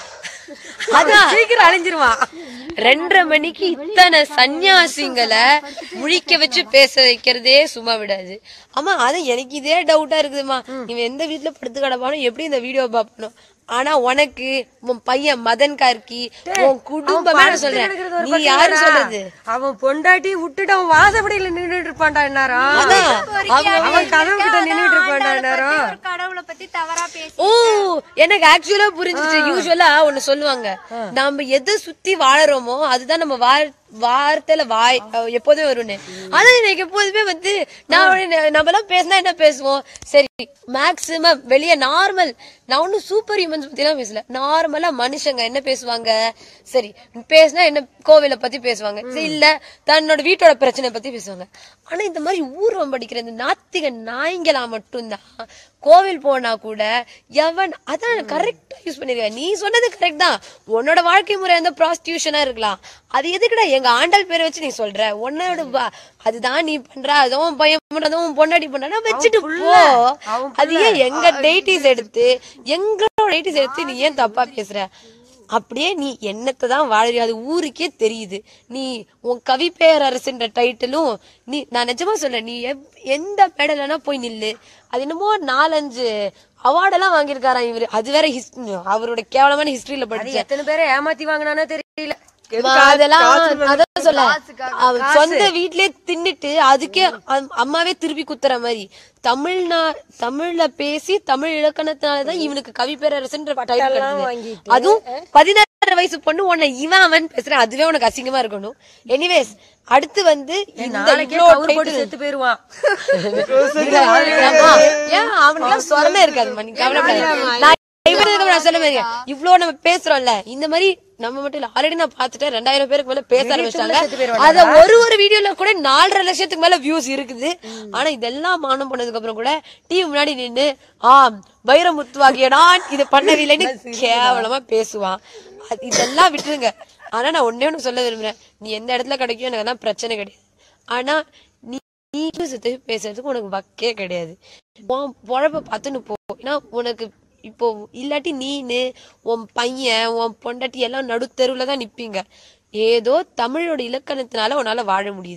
அதான். சீக்கிரம் அழிஞ்சிருவான் ரெண்டரை மணிக்கு இத்தனை சன்னியாசிங்களை முழிக்க வச்சு பேச வைக்கிறதே சும்மா விடாது ஆமா அது எனக்கு இதே டவுட்டா இருக்குதுமா இவன் எந்த வீட்டுல படுத்து கிடப்பானோ எப்படி இந்த வீடியோ பாப்பணும் ஆனா உனக்கு உன் பையன் மதன் கார்கி உன் குடும்பமே நான் சொல்றேன் நீ யாரு சொல்றது அவன் பொண்டாட்டி விட்டுட்டு அவன் வாசப்படியில நின்னுட்டு இருப்பான்டா என்னாரம் அதான் அவங்க- அவன் கதவு கிட்ட நின்னுட்டு இருப்பான்டா என்னாரம் கடவுளை பத்தி தவறா பேசி ஓ எனக்கு ஆக்சுவலா புரிஞ்சுச்சு யூஸ்வலா ஒண்ணு சொல்லுவாங்க நம்ம எதை சுத்தி வாழறோமோ அதுதான் நம்ம வாழ் வார்த்தையில வாய் அஹ், எப்போதுமே வரும்னு ஆனா எனக்கு எப்போதுமே வந்து நான் உடனே நம்ம எல்லாம் பேசினா என்ன பேசுவோம் சரி மேக்சிமம் வெளியே நார்மல் நான் ஒன்னும் சூப்பர் ஹியூமன்ஸ் பத்தி எல்லாம் பேசல நார்மலா மனுஷங்க என்ன பேசுவாங்க சரி பேசினா என்ன கோவிலை பத்தி பேசுவாங்க சரி, இல்ல தன்னோட வீட்டோட பிரச்சனை பத்தி பேசுவாங்க ஆனா இந்த மாதிரி ஊர்வம் படிக்கிற இந்த நாத்திக நாய்ங்களா மட்டும்தான் கோவில் போனா கூட எவன் அதான் கரெக்டா யூஸ் பண்ணிருக்க நீ சொன்னது கரெக்ட் தான் உன்னோட வாழ்க்கை முறை வந்து ப்ராஸ்டியூஷனா இருக்கலாம் அது எதுக்குடா எங்க ஆண்டாள் பேரை வச்சு நீ சொல்ற உன்னோட வா- அதுதான் நீ பண்ற அதுவும் உன் பையன் பண்ற அதுவும் உன் பொண்டாட்டி பண்றா வச்சுட்டு போ அது ஏன் எங்க டேட்டிஸ் எடுத்து எங்களோட டேட்டிஸ் எடுத்து நீ ஏன் தப்பா பேசுற அப்படியே நீ என்னத்தை தான் வாழறிய அது ஊருக்கே தெரியுது நீ உன் கவி பேரரசுன்ற டைட்டிலும் நீ நான் நிஜமா சொல்றேன் நீ எப்- எந்த மேடலனா போய் நில்லு அது என்னமோ நாலஞ்சு அவார்டெல்லாம் வாங்கியிருக்காராம் இவரு அது வேற ஹிஸ் அவரோட கேவலமான ஹிஸ்டரியில அது படிச்சேன் எத்தனை பேரை ஏமாத்தி வாங்கினானோ தெரியல அம்மா, அதெல்லாம் அதான் சொல்ல அவன் சொந்த வீட்லயே தின்னுட்டு அதுக்கே அம்- அம்மாவே திருப்பி குத்துற மாதிரி தமிழ்நா தமிழ்ல பேசி தமிழ் இலக்கணத்தினாலதான் இவனுக்கு கவி பேரரசுன்ற டைட்டில் கிடைச்சது. அதுவும் பதினாறு வயசு பொண்ணு உன்னை இவன் அவன் பேசுறேன் அதுவே உனக்கு அசிங்கமா இருக்கணும் எனிவேஸ் அடுத்து வந்து இந்த நாளைக்கே இவ்ளோ கவுர் போட்டு title- செத்து போயிருவான் ஆமா. ஏன் அவனுக்கு சொரமே இருக்காதுமா நீ கவலைப்படாத நான் இவனுக்கு நான் சொல்ல மாதிரி இவ்ளோ நம்ம பேசுறோம்ல இந்த மாதிரி நம்ம மட்டும் இல்ல ஆல்ரெடி நான் பாத்துட்டேன் ரெண்டாயிரம் பேருக்கு மேல பேச ஆரம்பிச்சிட்டாங்க அத ஒரு ஒரு வீடியோல கூட நாலரை லட்சத்துக்கு மேல வியூஸ் இருக்குது ஆனா இதெல்லாம் மானம் பண்ணதுக்கு அப்புறம் கூட டிவி முன்னாடி நின்னு ஆம் வைரமுத்துவாகிய நான் இது பண்ணவில்லைன்னு கேவலமா பேசுவான் அது இதெல்லாம் விட்டுருங்க ஆனா நான் ஒன்னே ஒண்ணு சொல்ல விரும்புறேன் நீ எந்த இடத்துல கிடைக்கும் எனக்கு அதான் பிரச்சனை கிடையாது ஆனா நீ நீ சுத்தி பேசுறதுக்கு உனக்கு வக்கே கிடையாது உன் பொழப்ப பார்த்துன்னு போ ஏன்னா உனக்கு இப்போ இல்லாட்டி நீனு உன் பையன் உன் பொண்டாட்டி எல்லாம் நடுத்தெருவுல தான் நிப்பீங்க ஏதோ தமிழோட இலக்கணத்தினால உன்னால வாழ முடியுது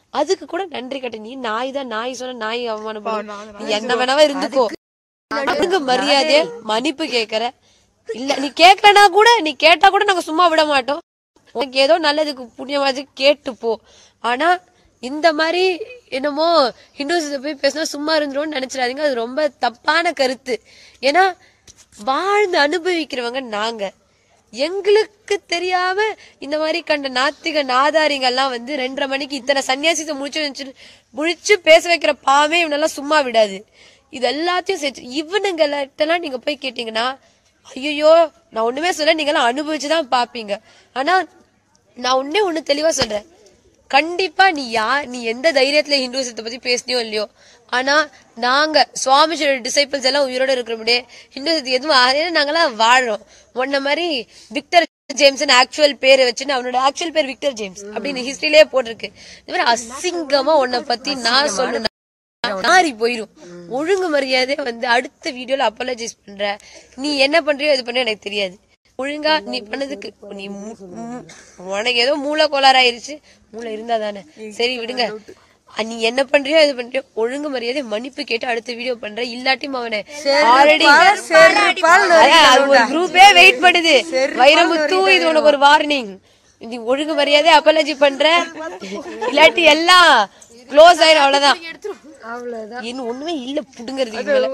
அதுக்கு கூட நன்றி கட்ட நீ நாய் தான் நாய் சொன்ன நாய் அவமானப்படும் நீ என்ன வேணாவா இருந்துக்கோ அங்க மரியாதையா மன்னிப்பு கேக்குற இல்ல நீ கேட்கலனா கூட நீ கேட்டா கூட நாங்க சும்மா விட மாட்டோம் உனக்கு ஏதோ நல்லதுக்கு புண்ணியமாச்சு கேட்டு போ ஆனா இந்த மாதிரி என்னமோ ஹிந்துஸை போய் பேசினா சும்மா இருந்துரும்னு நினைச்சிடாதீங்க அது ரொம்ப தப்பான கருத்து ஏன்னா வாழ்ந்து அனுபவிக்கிறவங்க நாங்க எங்களுக்கு தெரியாம இந்த மாதிரி கண்ட நாத்திக நாதாரிங்கெல்லாம் வந்து ரெண்டரை மணிக்கு இத்தனை சன்னியாசித்தை முடிச்சு வச்சு முடிச்சு பேச வைக்கிற பாவமே இவனெல்லாம் சும்மா விடாது இது எல்லாத்தையும் சேர்த்து இவனுங்கள்ட்டலாம் நீங்க போய் கேட்டீங்கன்னா ஐயோ நான் ஒண்ணுமே சொல்ல நீங்களாம் அனுபவிச்சுதான் பாப்பீங்க ஆனா நான் ஒண்ணே ஒண்ணு தெளிவா சொல்றேன் கண்டிப்பா நீ யா நீ எந்த தைரியத்துல ஹிந்துசத்தை பத்தி பேசினியோ இல்லையோ ஆனா நாங்க சுவாமிஜியோட டிசைபிள்ஸ் எல்லாம் உயிரோட இருக்கிறோம்டே ஹிந்துசத்து எதுவும் ஆகலைன்னா நாங்கெல்லாம் வாழ்றோம் உன்ன மாதிரி விக்டர் ஜேம்ஸ் ஆக்சுவல் பேரை வச்சுன்னு அவனோட ஆக்சுவல் பேர் விக்டர் ஜேம்ஸ் அப்படின்னு ஹிஸ்டரியிலே போட்டிருக்கு இந்த மாதிரி அசிங்கமா உன்னை பத்தி நான் சொல்லணும் நாரி போயிரும் ஒழுங்கு மரியாதை வந்து அடுத்த வீடியோல அப்பாலஜைஸ் பண்ற நீ என்ன பண்றியோ இது பண்ற எனக்கு தெரியாது ஒழுங்கா நீ பண்ணதுக்கு நீ மு- மு- உனக்கு ஏதோ மூளை கோளாறு ஆயிருச்சு மூளை இருந்தா தானே சரி விடுங்க அஹ் நீ என்ன பண்றியோ இது பண்றியோ ஒழுங்கு மரியாதை மன்னிப்பு கேட்டு அடுத்த வீடியோ பண்ற இல்லாட்டியும் அவனை ஆல்ரெடி ஒரு குரூப்பே வெயிட் பண்ணுது வைரமுத்து இது உனக்கு ஒரு வார்னிங் நீ ஒழுங்கு மரியாதை அப்பாலஜி பண்ற இல்லாட்டி எல்லாம் க்ளோஸ் ஆயிரும் அவ்வளவுதான் அவ்வளவுதான் இன்னும் ஒண்ணுமே இல்ல புடுங்கிறது இது மேல.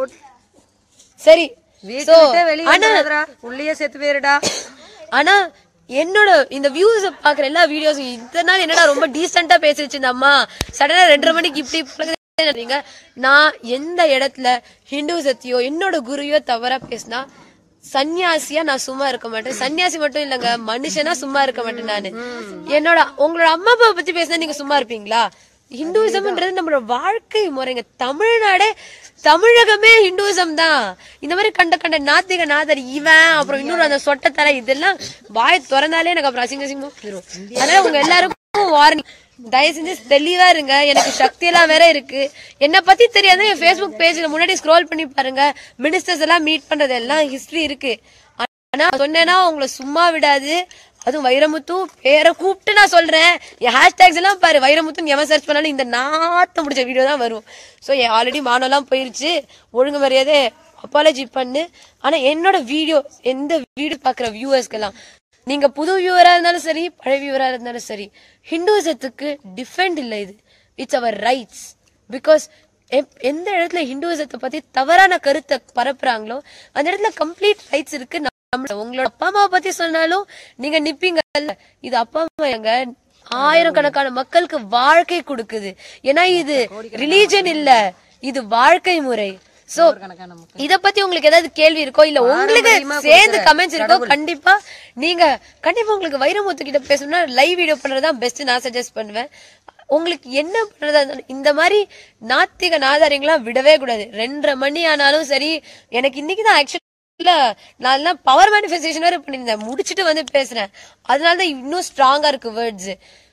சரி வீட்டை So, விட்டே வெளியே ஆனா வராதடா. உள்ளேயே செத்து போயிருடா ஆனா என்னோட இந்த வியூஸ் பாக்குற எல்லா வீடியோஸும் இத்தனை நாள் என்னடா ரொம்ப டீசெண்டா பேசிருச்சு இந்த அம்மா சடனா ரெண்டரை மணிக்கு இப்படி பழகுதுன்றீங்க. நான் எந்த இடத்துல ஹிந்து சத்தியோ என்னோட குருவையோ தவறா பேசினா சன்னியாசியா நான் சும்மா இருக்க மாட்டேன் சன்னியாசி மட்டும் இல்லங்க மனுஷனா சும்மா இருக்க மாட்டேன் நானு என்னோட உங்களோட அம்மா அப்பாவை பத்தி பேசினா நீங்க சும்மா இருப்பீங்களா ஹிந்துவிசம்ன்றது நம்மளோட வாழ்க்கை முறைங்க தமிழ்நாடே தமிழகமே ஹிந்துவிசம் தான் இந்த மாதிரி கண்ட கண்ட நாத்திக நாதர் இவன் அப்புறம் இன்னொரு அந்த சொட்ட தலை இதெல்லாம் வாய் திறந்தாலே எனக்கு அப்புறம் அசிங்க அசிங்கமா போயிரும் அதனால உங்க எல்லாருக்கும் வார்னிங் தயவு செஞ்சு தெளிவா இருங்க எனக்கு சக்தி எல்லாம் வேற இருக்கு என்ன பத்தி தெரியாது என் ஃபேஸ்புக் பேஜ்ல முன்னாடி ஸ்க்ரோல் பண்ணி பாருங்க மினிஸ்டர்ஸ் எல்லாம் மீட் பண்றது எல்லாம் ஹிஸ்டரி இருக்கு ஆனா சொன்னேன்னா உங்களை சும்மா விடாது அதுவும் வைரமுத்து பேரை கூப்பிட்டு நான் சொல்றேன் என் ஹேஷ்டேக்ஸ் எல்லாம் பாரு வைரமுத்துன்னு எவன் சர்ச் பண்ணாலும் இந்த நாத்த முடிச்ச வீடியோ தான் வரும் ஸோ ஆல்ரெடி மானம்லாம் போயிருச்சு ஒழுங்கு மரியாதை அப்பாலஜி பண்ணு ஆனா என்னோட வீடியோ எந்த வீடியோ பாக்குற வியூவர்ஸ்க்கெல்லாம் நீங்க புது வியூவரா இருந்தாலும் சரி பழைய வியூவரா இருந்தாலும் சரி ஹிந்துசத்துக்கு டிஃபெண்ட் இல்லை இது இட்ஸ் அவர் ரைட்ஸ் பிகாஸ் எந்த இடத்துல ஹிந்துவிசத்தை பத்தி தவறான கருத்தை பரப்புறாங்களோ அந்த இடத்துல கம்ப்ளீட் ரைட்ஸ் இருக்கு நம்ம உங்களோட அப்பா அம்மாவை பத்தி சொன்னாலும் நீங்க நிப்பீங்கல்ல இது அப்பா அம்மா எங்க ஆயிரக்கணக்கான மக்களுக்கு வாழ்க்கை கொடுக்குது ஏன்னா இது ரிலீஜன் இல்ல இது வாழ்க்கை முறை சோ இத பத்தி உங்களுக்கு ஏதாவது கேள்வி இருக்கோ இல்ல உங்களுக்கு சேர்ந்து கமெண்ட்ஸ் இருக்கோ கண்டிப்பா நீங்க கண்டிப்பா உங்களுக்கு வைரமுத்து கிட்ட பேசணும்னா லைவ் வீடியோ பண்றதுதான் பெஸ்ட் நான் சஜஸ்ட் பண்ணுவேன் உங்களுக்கு என்ன பண்றதா இருந்தாலும் இந்த மாதிரி நாத்திக நாதாரியங்களாம் விடவே கூடாது ரெண்டரை மணி ஆனாலும் சரி எனக்கு இன்னைக்கு தான் ஆக்சுவலா நான் எல்லாம் பவர் மேனிஃபெஸ்டேஷன் வேற பண்ணியிருந்தேன் முடிச்சுட்டு வந்து பேசுறேன் அதனால தான் இன்னும் ஸ்ட்ராங்கா இருக்கு வேர்ட்ஸ்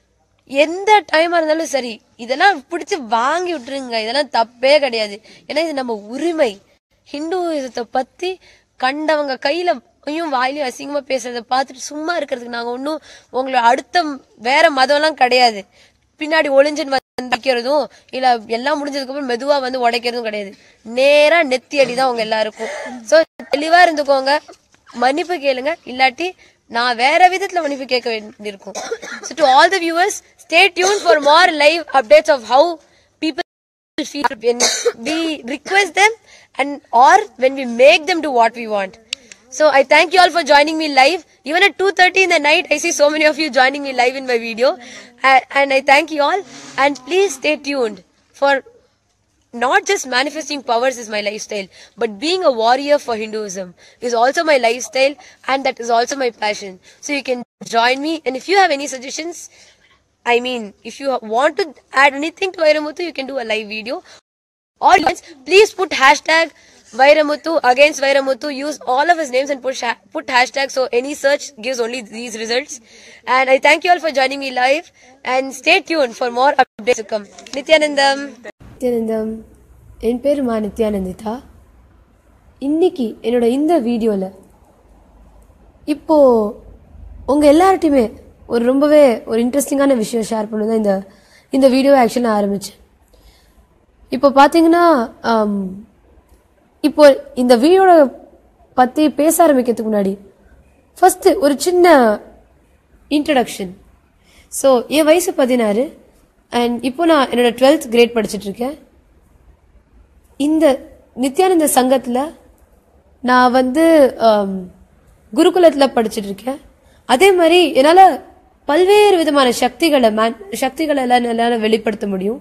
எந்த டைமா இருந்தாலும் சரி இதெல்லாம் பிடிச்சு வாங்கி விட்டுருங்க இதெல்லாம் தப்பே கிடையாது ஏன்னா இது நம்ம உரிமை ஹிந்துவிசத்தை பத்தி கண்டவங்க கையில ஐயும் வாயிலையும் அசிங்கமா பேசுறத பார்த்துட்டு சும்மா இருக்கிறதுக்கு நாங்க ஒன்றும் உங்களை அடுத்த வேற மதம்லாம் கிடையாது பின்னாடி ஒளிஞ்சுன்னு வந்து வைக்கிறதும் இல்ல எல்லாம் முடிஞ்சதுக்கு அப்புறம் மெதுவா வந்து உடைக்கிறதும் கிடையாது நேரா நெத்தி அடி தான் உங்க எல்லாருக்கும் சோ தெளிவா இருந்துக்கோங்க மன்னிப்பு கேளுங்க இல்லாட்டி நான் வேற விதத்துல மன்னிப்பு கேட்க வேண்டியிருக்கும் so to all the viewers stay tune for more live updates of how people feel when we request them and or when we make them do what we want. So I thank you all for joining me live. Even at 2.30 in the night, I see so many of you joining me live in my video. Uh, and I thank you all. And please stay tuned for not just manifesting powers is my lifestyle, but being a warrior for Hinduism is also my lifestyle and that is also my passion. So you can join me and if you have any suggestions, I mean, if you want to add anything to Vairamuthu, you can do a live video. Or please put hashtag Vairamuthu against Vairamuthu. Use all of his names and push ha- put hashtag so any search gives only these results. And I thank you all for joining me live and stay tuned for more updates to come. Nityanandam. Nityanandam என் பேர் மா நித்யானந்திதா இன்னைக்கு என்னோட இந்த வீடியோவில் இப்போ உங்க எல்லார்ட்டையுமே ஒரு ரொம்பவே ஒரு இன்ட்ரெஸ்டிங்கான விஷயம் ஷேர் பண்ணுதான் இந்த இந்த வீடியோ ஆக்சுவலி நான் ஆரம்பிச்சேன் இப்போ பார்த்தீங்கன்னா ஆம், இப்போ இந்த வீடியோட பற்றி பேச ஆரம்பிக்கிறதுக்கு முன்னாடி ஃபர்ஸ்ட் ஒரு சின்ன இன்ட்ரடக்ஷன் ஸோ என் வயசு பதினாறு அண்ட் இப்போ நான் என்னோட டுவெல்த் கிரேட் படிச்சுட்டு இருக்கேன் இந்த நித்யானந்த சங்கத்தில் நான் வந்து ஆம், குருகுலத்துல படிச்சுட்டு இருக்கேன் அதே மாதிரி என்னால் பல்வேறு விதமான சக்திகளை மேன் சக்திகளை எல்லாம் என்னால் வெளிப்படுத்த முடியும்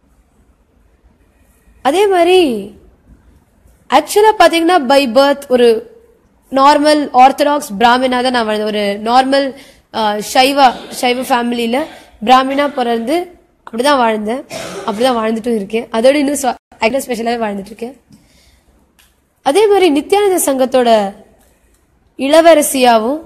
அதே மாதிரி ஆக்சுவலாக பார்த்தீங்கன்னா பை பர்த் ஒரு நார்மல் ஆர்த்தடாக்ஸ் பிராமினா தான் நான் வாழ்ந்தேன் ஒரு நார்மல் சைவா சைவ ஃபேமிலியில் பிராமினா பிறந்து அப்படிதான் வாழ்ந்தேன் அப்படிதான் வாழ்ந்துட்டும் இருக்கேன் அதோட இன்னும் ஆக்டர் ஸ்பெஷலாகவே வாழ்ந்துட்டு இருக்கேன் அதே மாதிரி நித்யானந்த சங்கத்தோட இளவரசியாவும்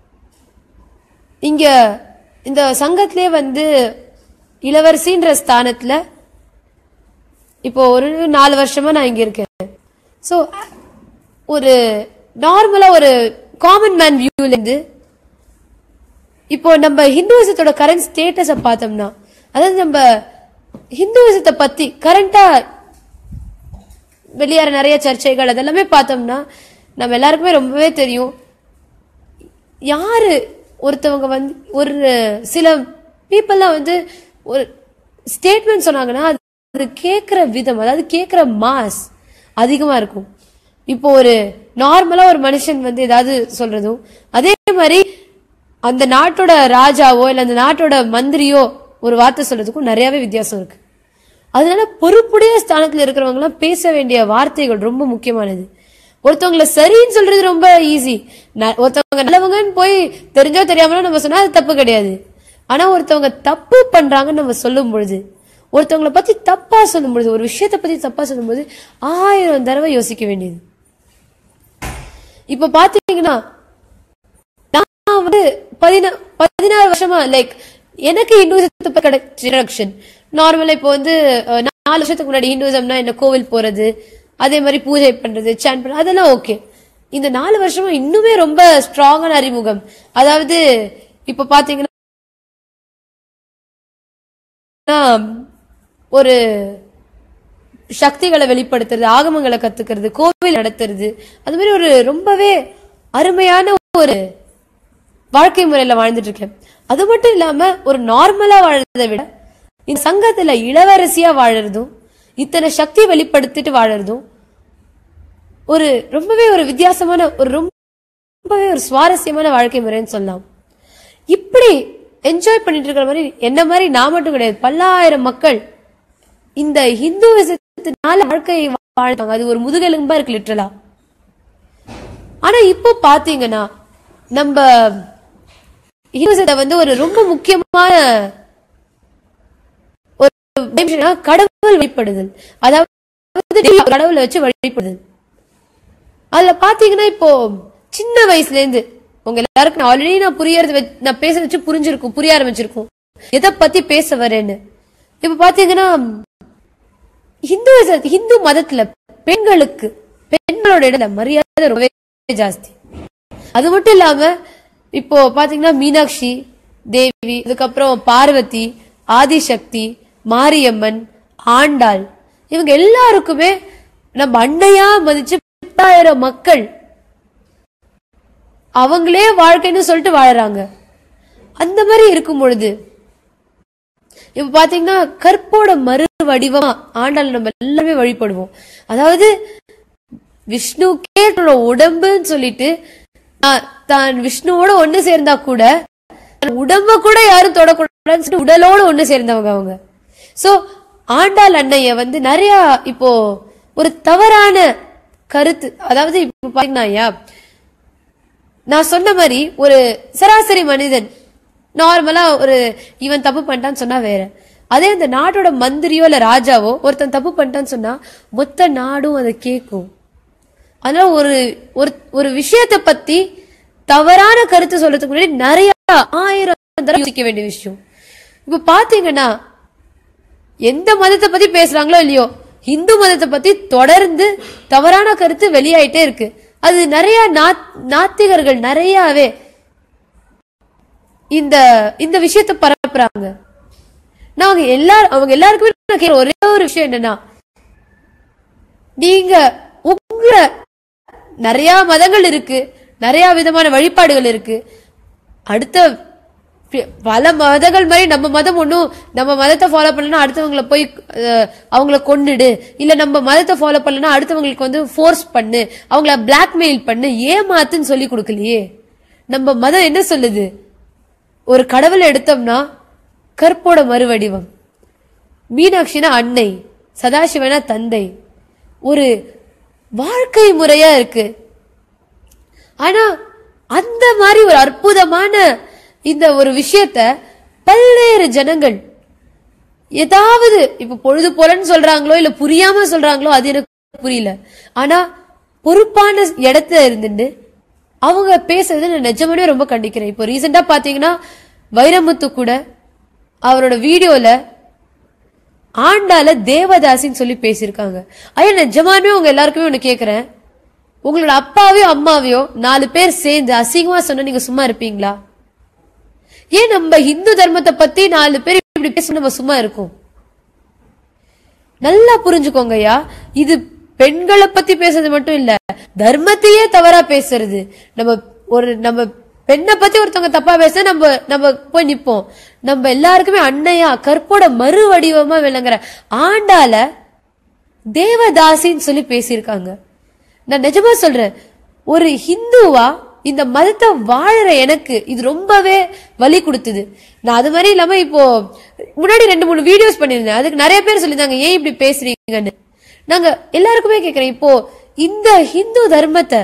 இங்க இந்த சங்கத்திலே வந்து இளவரசின்ற ஸ்தானத்துல இப்போ ஒரு நாலு வருஷமா நான் இங்க இருக்கேன் ஸோ ஒரு நார்மலா ஒரு காமன் மேன் வியூல இருந்து இப்போ நம்ம ஹிந்துவிசத்தோட கரண்ட் ஸ்டேட்டஸை பார்த்தோம்னா அதாவது நம்ம ஹிந்துவிசத்தை பத்தி கரண்டா வெளியேற நிறைய சர்ச்சைகள் அதெல்லாமே பார்த்தோம்னா நம்ம எல்லாருக்குமே ரொம்பவே தெரியும் யாரு ஒருத்தவங்க வந்து ஒரு சில பீப்புள்லாம் வந்து ஒரு ஸ்டேட்மெண்ட் சொன்னாங்கன்னா அது கேட்குற விதம் அதாவது கேட்குற மாஸ் அதிகமா இருக்கும் இப்போ ஒரு நார்மலா ஒரு மனுஷன் வந்து ஏதாவது சொல்றதும் அதே மாதிரி அந்த நாட்டோட ராஜாவோ இல்ல அந்த நாட்டோட மந்திரியோ ஒரு வார்த்தை சொல்றதுக்கும் நிறையவே வித்தியாசம் இருக்கு அதனால பொறுப்புடைய ஸ்தானத்துல இருக்கிறவங்க எல்லாம் பேச வேண்டிய வார்த்தைகள் ரொம்ப முக்கியமானது ஒருத்தவங்கள சரின்னு சொல்றது ரொம்ப ஈஸி ஒருத்தவங்க நல்லவங்கன்னு போய் தெரிஞ்சோ தெரியாமலோ நம்ம சொன்னா அது தப்பு கிடையாது ஆனா ஒருத்தவங்க தப்பு பண்றாங்கன்னு நம்ம சொல்லும் பொழுது ஒருத்தவங்கள பத்தி தப்பா சொல்லும் பொழுது ஒரு விஷயத்தை பத்தி தப்பா சொல்லும் போது ஆயிரம் தடவை யோசிக்க வேண்டியது இப்ப பாத்தீங்கன்னா நான் வந்து பதினா பதினாறு வருஷமா லைக் எனக்கு ஹிந்துவிசத்தை பத்தி கிடைச்ச இன்ட்ரடக்ஷன் நார்மலா இப்போ வந்து அஹ், நாலு வருஷத்துக்கு முன்னாடி ஹிந்துவிசம்னா என்ன கோவில் போறது அதே மாதிரி பூஜை பண்றது சான் பண்றது அதெல்லாம் ஓகே இந்த நாலு வருஷமா இன்னுமே ரொம்ப ஸ்ட்ராங்கான அறிமுகம் அதாவது இப்ப பாத்தீங்கன்னா ஒரு சக்திகளை வெளிப்படுத்துறது ஆகமங்களை கத்துக்கிறது கோவில் நடத்துறது அது மாதிரி ஒரு ரொம்பவே அருமையான ஒரு வாழ்க்கை முறையில வாழ்ந்துட்டு இருக்கேன் அது மட்டும் இல்லாம ஒரு நார்மலா வாழறதை விட இந்த சங்கத்துல இளவரசியா வாழறதும் இத்தனை சக்தி வெளிப்படுத்திட்டு வாழறதும் ஒரு ரொம்பவே ஒரு வித்தியாசமான ஒரு ரொம்பவே ஒரு சுவாரஸ்யமான வாழ்க்கை முறைன்னு சொல்லலாம் இப்படி என்ஜாய் பண்ணிட்டு இருக்கிற மாதிரி என்ன மாதிரி நான் மட்டும் கிடையாது பல்லாயிரம் மக்கள் இந்த ஹிந்துவிசத்தினால வாழ்க்கையை வாழ்ந்தாங்க அது ஒரு முதுகெலும்பா இருக்கு லிட்டரலா ஆனா இப்போ பாத்தீங்கன்னா நம்ம ஹிந்துவிசத்தை வந்து ஒரு ரொம்ப முக்கியமான ஒரு விஷயம்னா கடவுள் வழிபடுதல் அதாவது கடவுளை வச்சு வழிபடுதல் அதுல பாத்தீங்கன்னா இப்போ சின்ன வயசுல இருந்து உங்க எல்லாருக்கும் நான் ஆல்ரெடி நான் புரியறது வச்சு- நான் பேச வச்சு புரிஞ்சிருக்கும் புரிய ஆரம்பிச்சிருக்கும் எதை பத்தி பேச வரேன்னு இப்ப பாத்தீங்கன்னா ஹிந்து ஹிந்து மதத்துல பெண்களுக்கு பெண்களோட இடத்துல மரியாதை ரொம்பவே ஜாஸ்தி அது மட்டும் இல்லாம இப்போ பாத்தீங்கன்னா மீனாட்சி தேவி அதுக்கப்புறம் பார்வதி ஆதிசக்தி மாரியம்மன் ஆண்டாள் இவங்க எல்லாருக்குமே நம்ம அன்னையா மதிச்சு பத்தாயிரம் மக்கள் அவங்களே வாழ்க்கைன்னு சொல்லிட்டு வாழறாங்க அந்த மாதிரி இருக்கும் பொழுது இப்ப பாத்தீங்கன்னா கற்போட மறு வடிவமா ஆண்டாள் நம்ம எல்லாருமே வழிபடுவோம் அதாவது விஷ்ணுக்கே தன்னோட உடம்புன்னு சொல்லிட்டு தான் தான் விஷ்ணுவோட ஒண்ணு சேர்ந்தா கூட தன் உடம்ப கூட யாரும் தொடக்கூடாதுன்னு சொல்லிட்டு உடலோட ஒண்ணு சேர்ந்தவங்க அவங்க சோ ஆண்டாள் அன்னைய வந்து நிறைய இப்போ ஒரு தவறான கருத்து அதாவது இப்ப பாத்தீங்கன்னா ஐயா நான் சொன்ன மாதிரி ஒரு சராசரி மனிதன் நார்மலா ஒரு இவன் தப்பு பண்ணிட்டான்னு சொன்னா வேற அதே அந்த நாட்டோட மந்திரியோ இல்ல ராஜாவோ ஒருத்தன் தப்பு பண்ணிட்டான்னு சொன்னா மொத்த நாடும் அதை கேட்கும் அதனால ஒரு ஒரு ஒரு விஷயத்தை பத்தி தவறான கருத்து சொல்றதுக்கு முன்னாடி நிறைய ஆயிரம் தடவை யோசிக்க வேண்டிய விஷயம் இப்ப பாத்தீங்கன்னா எந்த மதத்தை பத்தி பேசுறாங்களோ இல்லையோ இந்து மதத்தை பத்தி தொடர்ந்து தவறான கருத்து வெளியாயிட்டே இருக்கு அது நிறைய நாத்- நாத்திகர்கள் நிறையவே இந்த இந்த விஷயத்தை பரப்புறாங்க நாங்க எல்லாரும் அவங்க எல்லாருக்குமே நான் கேட்கிற ஒரே ஒரு விஷயம் என்னன்னா நீங்க உங்க நிறைய மதங்கள் இருக்கு நிறைய விதமான வழிபாடுகள் இருக்கு அடுத்த பி- பல மதங்கள் மாதிரி நம்ம மதம் ஒன்றும் நம்ம மதத்தை ஃபாலோ பண்ணலன்னா அடுத்தவங்கள போய் அஹ், அவங்கள கொன்னுடு இல்ல நம்ம மதத்தை ஃபாலோ பண்ணலன்னா அடுத்தவங்களுக்கு வந்து ஃபோர்ஸ் பண்ணு அவங்கள பிளாக்மெயில் பண்ணு ஏமாத்துன்னு சொல்லி கொடுக்கலையே நம்ம மதம் என்ன சொல்லுது ஒரு கடவுளை எடுத்தோம்னா கற்போட மறுவடிவம் மீனாட்சினா அன்னை சதாசிவனா தந்தை ஒரு வாழ்க்கை முறையா இருக்கு ஆனா அந்த மாதிரி ஒரு அற்புதமான இந்த ஒரு விஷயத்த பல்வேறு ஜனங்கள் ஏதாவது இப்ப பொழுது போலன்னு சொல்றாங்களோ இல்ல புரியாம சொல்றாங்களோ அது எனக்கு புரியல ஆனா பொறுப்பான இடத்துல இருந்துட்டு அவங்க பேசுறது நான் நிஜமாவே ரொம்ப கண்டிக்கிறேன் இப்போ ரீசெண்டா பாத்தீங்கன்னா வைரமுத்து கூட அவரோட வீடியோல ஆண்டால தேவதாசின்னு சொல்லி பேசியிருக்காங்க ஐயா நிஜமானே உங்க எல்லாருக்குமே ஒண்ணு கேக்குறேன் உங்களோட அப்பாவையோ அம்மாவையோ நாலு பேர் சேர்ந்து அசிங்கமா சொன்னா நீங்க சும்மா இருப்பீங்களா ஏன் நம்ம இந்து தர்மத்தை பத்தி நாலு பேர் இப்படி பேச நம்ம சும்மா இருக்கோம் நல்லா புரிஞ்சுக்கோங்க ஐயா இது பெண்களை பத்தி பேசுறது மட்டும் இல்ல தர்மத்தையே தவறா பேசுறது நம்ம ஒரு நம்ம பெண்ணை பத்தி ஒருத்தவங்க தப்பா பேச நம்ம நம்ம போய் நிப்போம் நம்ம எல்லாருக்குமே அன்னையா கற்போட மறு வடிவமா விளங்குற ஆண்டால தேவதாசின்னு சொல்லி பேசியிருக்காங்க நான் நிஜமா சொல்றேன் ஒரு ஹிந்துவா இந்த மதத்தை வாழற எனக்கு இது ரொம்பவே வலி கொடுத்தது நான் அது மாதிரி இல்லாம இப்போ முன்னாடி ரெண்டு மூணு வீடியோஸ் பண்ணியிருந்தேன் அதுக்கு நிறைய பேர் சொல்லியிருந்தாங்க ஏன் இப்படி பேசுறீங்கன்னு நாங்க எல்லாருக்குமே கேக்குறேன் இப்போ இந்த ஹிந்து தர்மத்தை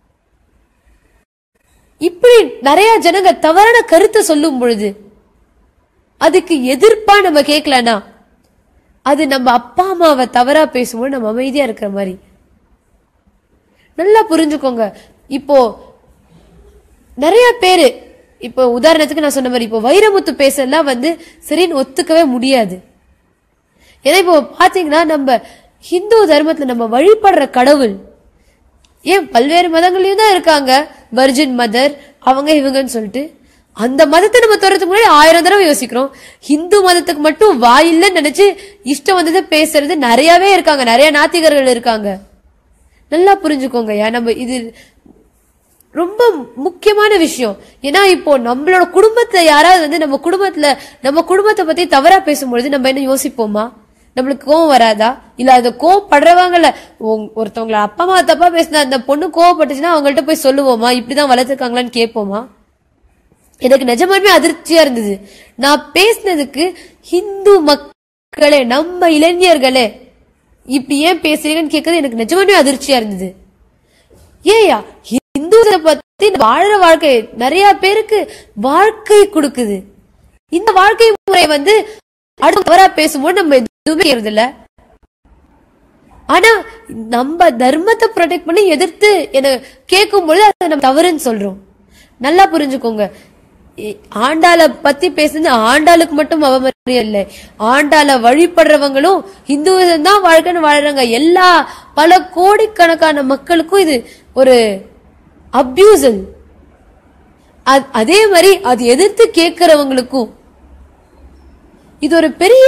இப்படி நிறைய ஜனங்க தவறான கருத்தை சொல்லும் பொழுது அதுக்கு எதிர்ப்பா நம்ம கேட்கலனா அது நம்ம அப்பா அம்மாவை தவறா பேசும்போது நம்ம அமைதியா இருக்கிற மாதிரி நல்லா புரிஞ்சுக்கோங்க இப்போ நிறைய பேரு இப்போ உதாரணத்துக்கு நான் சொன்ன மாதிரி இப்போ வைரமுத்து பேசலாம் வந்து சரின்னு ஒத்துக்கவே முடியாது ஏன்னா இப்போ பாத்தீங்கன்னா நம்ம ஹிந்து தர்மத்துல நம்ம வழிபடுற கடவுள் ஏன் பல்வேறு மதங்களையும் தான் இருக்காங்க வர்ஜின் மதர் அவங்க இவங்கன்னு சொல்லிட்டு அந்த மதத்தை நம்ம துறத்துக்கு முன்னாடி ஆயிரம் தடவை யோசிக்கிறோம் ஹிந்து மதத்துக்கு மட்டும் வாயில்லன்னு நினைச்சு இஷ்டம் வந்ததை பேசுறது நிறையவே இருக்காங்க நிறைய நாத்திகர்கள் இருக்காங்க நல்லா புரிஞ்சுக்கோங்க ஐயா நம்ம இது ரொம்ப முக்கியமான விஷயம் ஏன்னா இப்போ நம்மளோட குடும்பத்துல யாராவது வந்து நம்ம குடும்பத்துல நம்ம குடும்பத்தை பத்தி தவறா பேசும்பொழுது நம்ம என்ன யோசிப்போமா நம்மளுக்கு கோவம் வராதா இல்ல அந்த கோவப்படுறவங்கள உங்க- ஒருத்தவங்கள அப்பா அம்மா தப்பா பேசின அந்த பொண்ணு கோவப்பட்டுச்சுன்னா அவங்கள்ட்ட போய் சொல்லுவோமா இப்படிதான் வளர்த்துருக்காங்களான்னு கேட்போமா எனக்கு நிஜமாலுமே அதிர்ச்சியா இருந்தது நான் பேசினதுக்கு ஹிந்து மக்களே நம்ம இளைஞர்களே இப்படி ஏன் பேசுறீங்கன்னு கேட்கறது எனக்கு நிஜமாலுமே அதிர்ச்சியா இருந்தது ஏயா இந்துவை பத்தி வாழற வாழ்க்கை நிறைய பேருக்கு வாழ்க்கை கொடுக்குது இந்த வாழ்க்கை முறை வந்து அடுத்த தவறா பேசும்போது நம்ம எதுவுமே செய்யறது இல்ல ஆனா நம்ம தர்மத்தை ப்ரொடெக்ட் பண்ணி எதிர்த்து என கேட்கும் பொழுது அதை நம்ம தவறுன்னு சொல்றோம் நல்லா புரிஞ்சுக்கோங்க இ- ஆண்டாள பத்தி பேசுறது ஆண்டாளுக்கு மட்டும் அவமரியம் இல்லை ஆண்டாள வழிபடுறவங்களும் ஹிந்துவிசம் தான் வாழ்க்கைன்னு வாழறாங்க எல்லா பல கோடிக்கணக்கான மக்களுக்கும் இது ஒரு அபியூசல் அதே மாதிரி அது எதிர்த்து கேட்கிறவங்களுக்கும் இது ஒரு பெரிய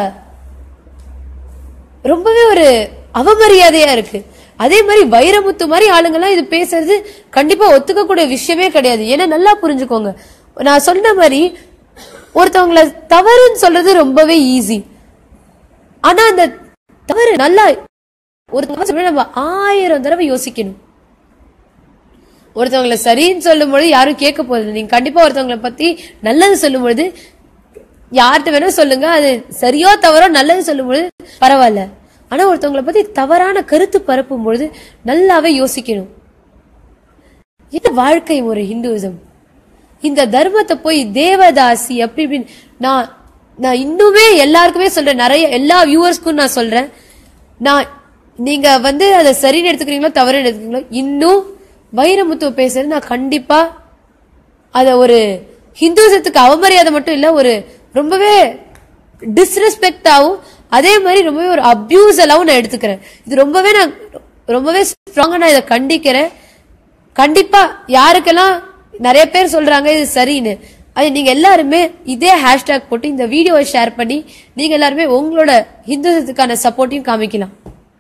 ரொம்பவே ஒரு அவமரியாதையா இருக்கு அதே மாதிரி வைரமுத்து மாதிரி ஆளுங்கெல்லாம் இது பேசுறது கண்டிப்பா ஒத்துக்கக்கூடிய விஷயமே கிடையாது ஏன்னா நல்லா புரிஞ்சுக்கோங்க நான் சொன்ன மாதிரி ஒருத்தவங்கள தவறுன்னு சொல்றது ரொம்பவே ஈஸி ஆனா அந்த தவறு நல்லா ஒருத்தவங்க சொல்ல நம்ம ஆயிரம் தடவை யோசிக்கணும் ஒருத்தவங்கள சரின்னு சொல்லும் பொழுது யாரும் கேட்க போறது நீங்க கண்டிப்பா ஒருத்தவங்கள பத்தி நல்லது சொல்லும் பொழுது யார்கிட்ட வேணா சொல்லுங்க அது சரியோ தவறோ நல்லது சொல்லும் பொழுது பரவாயில்ல ஆனா ஒருத்தவங்கள பத்தி தவறான கருத்து பரப்பும் பொழுது நல்லாவே யோசிக்கணும் இது வாழ்க்கை முறை ஹிந்துவிசம் இந்த தர்மத்தை போய் தேவதாசி அப்படி இப்படின்னு நான் நான் இன்னுமே எல்லாருக்குமே சொல்றேன் நிறைய எல்லா வியூவர்ஸ்க்கும் நான் சொல்றேன் நான் நீங்க வந்து அதை சரின்னு எடுத்துக்கிறீங்களோ தவறுன்னு எடுத்துக்கிறீங்களோ இன்னும் வைரமுத்துவ பேசுறது நான் கண்டிப்பா அத ஒரு ஹிந்துசத்துக்கு அவமரியாதை மட்டும் இல்ல ஒரு ரொம்பவே டிஸ்ரெஸ்பெக்டாவும் அதே மாதிரி ரொம்பவே ஒரு அபியூசலாவும் நான் எடுத்துக்கிறேன் இது ரொம்பவே நான் ரொம்பவே ஸ்ட்ராங்கா நான் இதை கண்டிக்கிறேன் கண்டிப்பா யாருக்கெல்லாம் நிறைய பேர் சொல்றாங்க இது சரின்னு அது நீங்க எல்லாருமே இதே ஹேஷ்டேக் போட்டு இந்த வீடியோவை ஷேர் பண்ணி நீங்க எல்லாருமே உங்களோட ஹிந்துசத்துக்கான சப்போர்ட்டையும் காமிக்கலாம்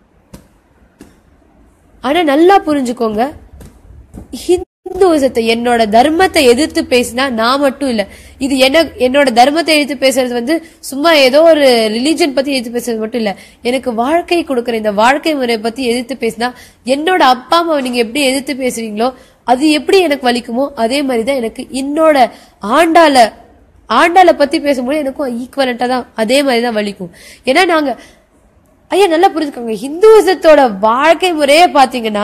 ஆனா நல்லா புரிஞ்சுக்கோங்க ஹிந்துசத்தை என்னோட தர்மத்தை எதிர்த்து பேசினா நான் மட்டும் இல்ல இது என்ன என்னோட தர்மத்தை எதிர்த்து பேசுறது வந்து சும்மா ஏதோ ஒரு ரிலீஜன் பத்தி எதிர்த்து பேசுறது மட்டும் இல்ல எனக்கு வாழ்க்கை கொடுக்கிற இந்த வாழ்க்கை முறையை பத்தி எதிர்த்து பேசினா என்னோட அப்பா அம்மாவை நீங்க எப்படி எதிர்த்து பேசுறீங்களோ அது எப்படி எனக்கு வலிக்குமோ அதே மாதிரிதான் எனக்கு என்னோட ஆண்டால ஆண்டாளை பத்தி பேசும்போது எனக்கும் ஈக்குவலண்டா தான் அதே மாதிரி தான் வலிக்கும் ஏன்னா நாங்க ஐயா நல்லா புரிஞ்சுக்கோங்க ஹிந்துவிசத்தோட வாழ்க்கை முறையே பாத்தீங்கன்னா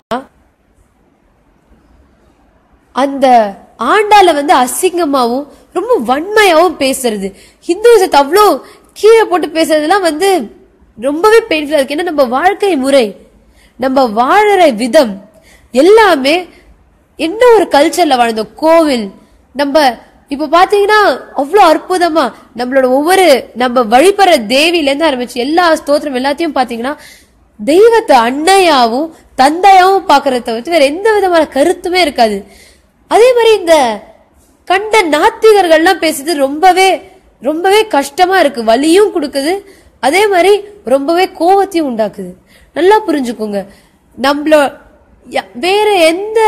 அந்த ஆண்டாள வந்து அசிங்கமாவும் ரொம்ப வன்மையாவும் பேசுறது ஹிந்துவிசத்தை அவ்வளோ கீழே போட்டு பேசுறதுலாம் வந்து ரொம்பவே பெயின்ஃபுல்லா இருக்கு ஏன்னா நம்ம வாழ்க்கை முறை நம்ம வாழற விதம் எல்லாமே என்ன ஒரு கல்ச்சர்ல வாழ்ந்தோம் கோவில் நம்ம இப்ப பாத்தீங்கன்னா அவ்வளவு அற்புதமா நம்மளோட ஒவ்வொரு நம்ம வழிபடுற தேவில இருந்து ஆரம்பிச்சு எல்லா ஸ்தோத்திரம் எல்லாத்தையும் பாத்தீங்கன்னா தெய்வத்தை அன்னையாவும் தந்தையாவும் பாக்குறத தவிர்த்து வேற எந்த விதமான கருத்துமே இருக்காது அதே மாதிரி இந்த கண்ட நாத்திகர்கள்லாம் பேசுறது ரொம்பவே ரொம்பவே கஷ்டமா இருக்கு வலியும் கொடுக்குது அதே மாதிரி ரொம்பவே கோவத்தையும் உண்டாக்குது நல்லா புரிஞ்சுக்கோங்க நம்மளோ ய- வேற எந்த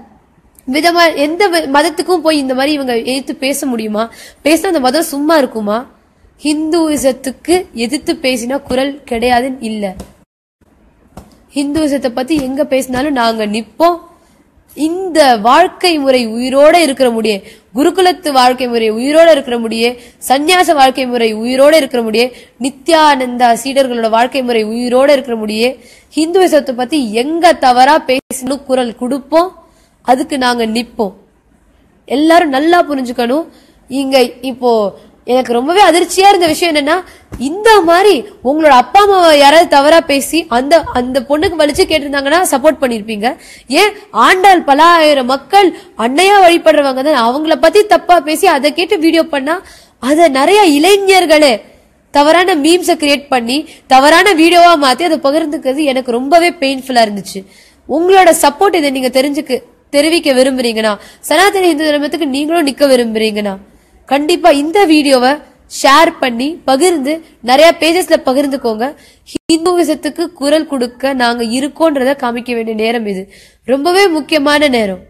விதமா எந்த வி- மதத்துக்கும் போய் இந்த மாதிரி இவங்க எதிர்த்து பேச முடியுமா பேசினா அந்த மதம் சும்மா இருக்குமா ஹிந்துவிசத்துக்கு எதிர்த்து பேசினா குரல் கிடையாதுன்னு இல்ல ஹிந்துவிசத்தை பத்தி எங்க பேசினாலும் நாங்க நிப்போம் இந்த வாழ்க்கை முறை உயிரோட இருக்கிற முடியே குருகுலத்து வாழ்க்கை முறை உயிரோட இருக்கிற முடியே சந்நியாச வாழ்க்கை முறை உயிரோட இருக்கிற முடியே நித்யானந்தா சீடர்களோட வாழ்க்கை முறை உயிரோட இருக்கிற முடியே ஹிந்துவிசத்தை பத்தி எங்க தவறா பேசணும் குரல் கொடுப்போம் அதுக்கு நாங்க நிப்போம் எல்லாரும் நல்லா புரிஞ்சுக்கணும் இங்க இப்போ எனக்கு ரொம்பவே அதிர்ச்சியா இருந்த விஷயம் என்னன்னா இந்த மாதிரி உங்களோட அப்பா அம்மாவை யாராவது தவறா பேசி அந்த அந்த பொண்ணுக்கு வலிச்சு கேட்டிருந்தாங்கன்னா சப்போர்ட் பண்ணிருப்பீங்க ஏன் ஆண்டாள் பல ஆயிரம் மக்கள் அன்னையா வழிபடுறவங்க தான் அவங்கள பத்தி தப்பா பேசி அதை கேட்டு வீடியோ பண்ணா அத நிறைய இளைஞர்களே தவறான மீம்ஸை கிரியேட் பண்ணி தவறான வீடியோவா மாத்தி அதை பகிர்ந்துக்கிறது எனக்கு ரொம்பவே பெயின்ஃபுல்லா இருந்துச்சு உங்களோட சப்போர்ட் இதை நீங்க தெரிஞ்சுக்க தெரிவிக்க விரும்புறீங்கன்னா சனாதன இந்து தர்மத்துக்கு நீங்களும் நிக்க விரும்புறீங்கன்னா கண்டிப்பா இந்த வீடியோவை ஷேர் பண்ணி பகிர்ந்து நிறைய பேஜஸ்ல பகிர்ந்துக்கோங்க ஹிந்துவிசத்துக்கு குரல் கொடுக்க நாங்க இருக்கோன்றத காமிக்க வேண்டிய நேரம் இது ரொம்பவே முக்கியமான நேரம்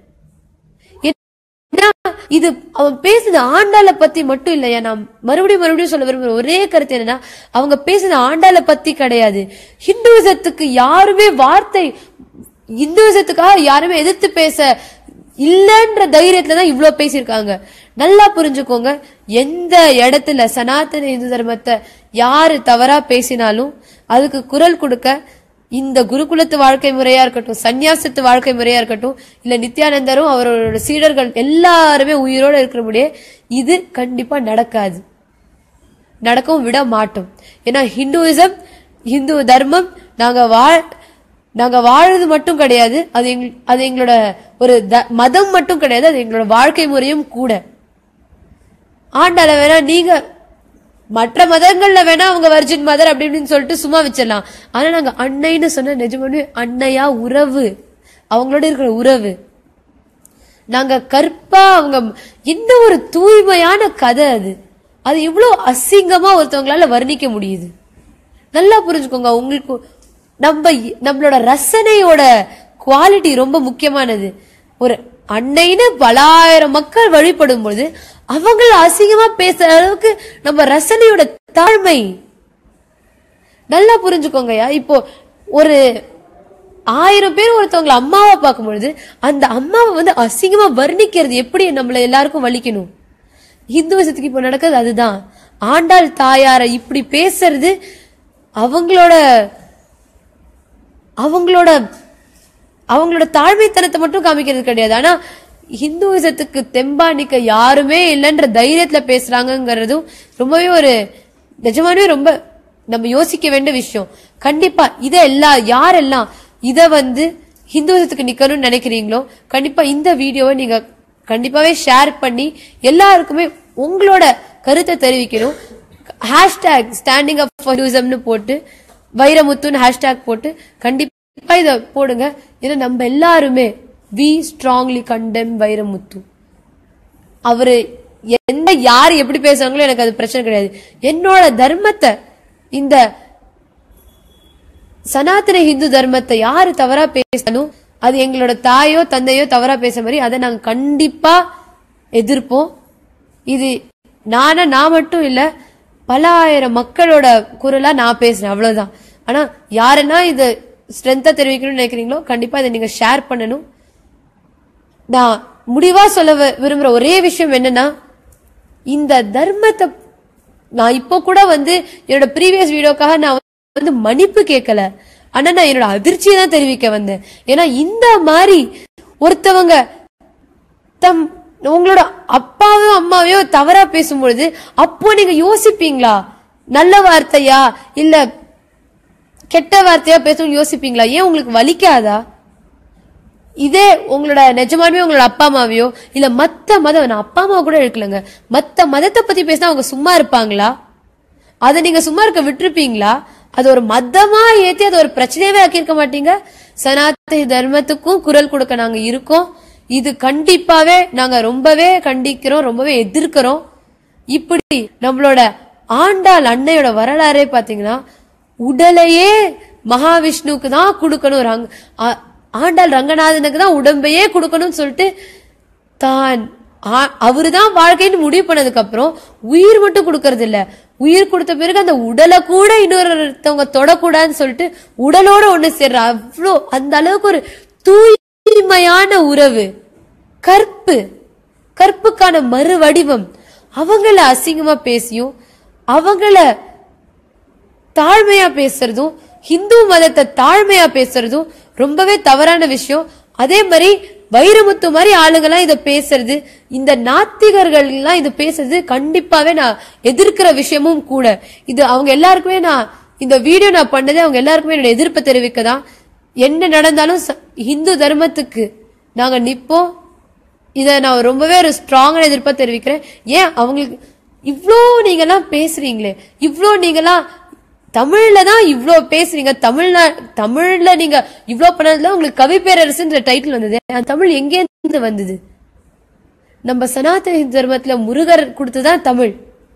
ஏன்னா, இது அவன் பேசுன ஆண்டாள பத்தி மட்டும் இல்லையா நான் மறுபடியும் மறுபடியும் சொல்ல விரும்புற ஒரே கருத்து என்னன்னா அவங்க பேசுன ஆண்டாள பத்தி கிடையாது ஹிந்துவிசத்துக்கு யாருமே வார்த்தை இந்துவிசத்துக்காக யாருமே எதிர்த்து பேச இல்லன்ற தைரியத்துல தான் இவ்ளோ பேசியிருக்காங்க நல்லா புரிஞ்சுக்கோங்க எந்த இடத்துல சனாதன இந்து தர்மத்தை யாரு தவறா பேசினாலும் அதுக்கு குரல் கொடுக்க இந்த குருகுலத்து வாழ்க்கை முறையா இருக்கட்டும் சந்நியாசத்து வாழ்க்கை முறையா இருக்கட்டும் இல்ல நித்யானந்தரும் அவரோட சீடர்கள் எல்லாருமே உயிரோட இருக்கிற முடியே இது கண்டிப்பா நடக்காது நடக்கவும் விட மாட்டோம் ஏன்னா ஹிந்துவிசம் ஹிந்து தர்மம் நாங்க வாழ் நாங்க வாழறது மட்டும் கிடையாது அது எங் அது எங்களோட ஒரு த- மதம் மட்டும் கிடையாது அது எங்களோட வாழ்க்கை முறையும் கூட ஆண்டால வேணா நீங்க மற்ற மதங்கள்ல வேணா அவங்க வர்ஜின் மதர் அப்படி இப்படின்னு சொல்லிட்டு சும்மா வச்சிடலாம் ஆனா நாங்க அன்னைன்னு சொன்ன நிஜமானே அன்னையா உறவு அவங்களோட இருக்கிற உறவு நாங்க கற்பா அவங்க என்ன ஒரு தூய்மையான கதை அது அது இவ்வளவு அசிங்கமா ஒருத்தவங்களால வர்ணிக்க முடியுது நல்லா புரிஞ்சுக்கோங்க உங்களுக்கு நம்ம நம்மளோட ரசனையோட குவாலிட்டி ரொம்ப முக்கியமானது ஒரு அன்னைன்னு பலாயிரம் மக்கள் வழிபடும் பொழுது அவங்கள அசிங்கமா பேசுற அளவுக்கு நம்ம ரசனையோட தாழ்மை நல்லா புரிஞ்சுக்கோங்கய்யா இப்போ ஒரு ஆயிரம் பேர் ஒருத்தவங்களை அம்மாவா பார்க்கும் பொழுது அந்த அம்மாவை வந்து அசிங்கமா வர்ணிக்கிறது எப்படி நம்மள எல்லாருக்கும் வலிக்கணும் ஹிந்துவசத்துக்கு இப்போ நடக்கிறது அதுதான் ஆண்டாள் தாயார இப்படி பேசுறது அவங்களோட அவங்களோட அவங்களோட தாழ்மைத்தனத்தை மட்டும் காமிக்கிறது கிடையாது ஆனா ஹிந்துவிசத்துக்கு தெம்பா நிக்க யாருமே இல்லைன்ற தைரியத்துல பேசுறாங்கங்கிறதும் ரொம்பவே ஒரு நிஜமானவே ரொம்ப நம்ம யோசிக்க வேண்டிய விஷயம் கண்டிப்பா இத எல்லா யாரெல்லாம் இத வந்து ஹிந்துவிசத்துக்கு நிக்கணும்னு நினைக்கிறீங்களோ கண்டிப்பா இந்த வீடியோவை நீங்க கண்டிப்பாவே ஷேர் பண்ணி எல்லாருக்குமே உங்களோட கருத்தை தெரிவிக்கணும் ஹேஷ்டேக் ஸ்டாண்டிங் அப் ஃபார் ஹிந்துவிசம்னு போட்டு வைரமுத்துன்னு ஹேஷ்டேக் போட்டு கண்டிப்பா இத போடுங்க ஏன்னா நம்ம எல்லாருமே வி ஸ்ட்ராங்லி கண்டெம் வைரமுத்து அவரு எந்த யார் எப்படி பேசுறாங்களோ எனக்கு அது பிரச்சனை கிடையாது என்னோட தர்மத்தை இந்த சனாதன இந்து தர்மத்தை யாரு தவறா பேசணும் அது எங்களோட தாயோ தந்தையோ தவறா பேச மாதிரி அதை நாங்க கண்டிப்பா எதிர்ப்போம் இது நானா நான் மட்டும் இல்ல பல ஆயிரம் மக்களோட குரலா நான் பேசுறேன் அவ்வளவுதான் ஆனா யாரெல்லாம் இது ஸ்ட்ரென்த்தா தெரிவிக்கணும்னு நினைக்கிறீங்களோ கண்டிப்பா இதை நீங்க ஷேர் பண்ணணும் நான் முடிவா சொல்ல வி- விரும்புற ஒரே விஷயம் என்னன்னா இந்த தர்மத்தை நான் இப்போ கூட வந்து என்னோட ப்ரீவியஸ் வீடியோக்காக நான் வந்து மன்னிப்பு கேட்கல ஆனா நான் என்னோட அதிர்ச்சியை தான் தெரிவிக்க வந்தேன் ஏன்னா இந்த மாதிரி ஒருத்தவங்க தம் உங்களோட அப்பாவையோ அம்மாவையோ தவறா பேசும்பொழுது அப்போ நீங்க யோசிப்பீங்களா நல்ல வார்த்தையா இல்ல கெட்ட வார்த்தையா பேசணும்னு யோசிப்பீங்களா ஏன் உங்களுக்கு வலிக்காதா இதே உங்களோட நிஜமாலுமே உங்களோட அப்பா அம்மாவையோ இல்ல மத்த மதம் நான் அப்பா அம்மா கூட இருக்கலங்க மத்த மதத்தை பத்தி பேசினா அவங்க சும்மா இருப்பாங்களா அதை நீங்க சும்மா இருக்க விட்டுருப்பீங்களா அது ஒரு மதமா ஏத்தி அது ஒரு பிரச்சனையவே ஆக்கியிருக்க மாட்டீங்க சனாதன தர்மத்துக்கும் குரல் கொடுக்க நாங்க இருக்கோம் இது கண்டிப்பாவே நாங்க ரொம்பவே கண்டிக்கிறோம் ரொம்பவே எதிர்க்கிறோம் இப்படி நம்மளோட ஆண்டாள் அன்னையோட வரலாறே பாத்தீங்கன்னா உடலையே மகாவிஷ்ணுவுக்கு தான் கொடுக்கணும் ரங்க ஆ- ஆண்டாள் ரங்கநாதனுக்கு தான் உடம்பையே கொடுக்கணும்னு சொல்லிட்டு தான் ஆ- அவருதான் வாழ்க்கைன்னு முடிவு பண்ணதுக்கு அப்புறம் உயிர் மட்டும் கொடுக்கறது இல்ல உயிர் கொடுத்த பிறகு அந்த உடலை கூட இன்னொருத்தவங்க தொடக்கூடாதுன்னு சொல்லிட்டு உடலோட ஒண்ணு சேர்ற அவ்வளோ அந்த அளவுக்கு ஒரு தூய்மையான உறவு கற்பு கற்புக்கான மறு வடிவம் அவங்கள அசிங்கமா பேசியும் அவங்கள தாழ்மையா பேசுறதும் ஹிந்து மதத்தை தாழ்மையா பேசுறதும் ரொம்பவே தவறான விஷயம் அதே மாதிரி வைரமுத்து மாதிரி ஆளுங்கெல்லாம் இத பேசுறது இந்த நாத்திகர்கள் எல்லாம் இது பேசுறது கண்டிப்பாவே நான் எதிர்க்கிற விஷயமும் கூட இது அவங்க எல்லாருக்குமே நான் இந்த வீடியோ நான் பண்ணதே அவங்க எல்லாருக்குமே என்னோட எதிர்ப்பை தெரிவிக்க தான் என்ன நடந்தாலும் ச- இந்து தர்மத்துக்கு நாங்க நிப்போம் இத நான் ரொம்பவே ஒரு ஸ்ட்ராங்கான எதிர்ப்பா தெரிவிக்கிறேன் ஏன் அவங்களுக்கு இவ்ளோ நீங்கெல்லாம் பேசுறீங்களே இவ்ளோ நீங்கெல்லாம் தமிழ்ல தான் இவ்ளோ பேசுறீங்க தமிழ்நா தமிழ்ல நீங்க இவ்ளோ பண்ணதுல உங்களுக்கு கவி பேரரசுன்ற டைட்டில் வந்தது அந்த தமிழ் எங்கே இருந்து வந்தது நம்ம சனாதன இந்து தர்மத்துல முருகர் கொடுத்ததுதான் தமிழ்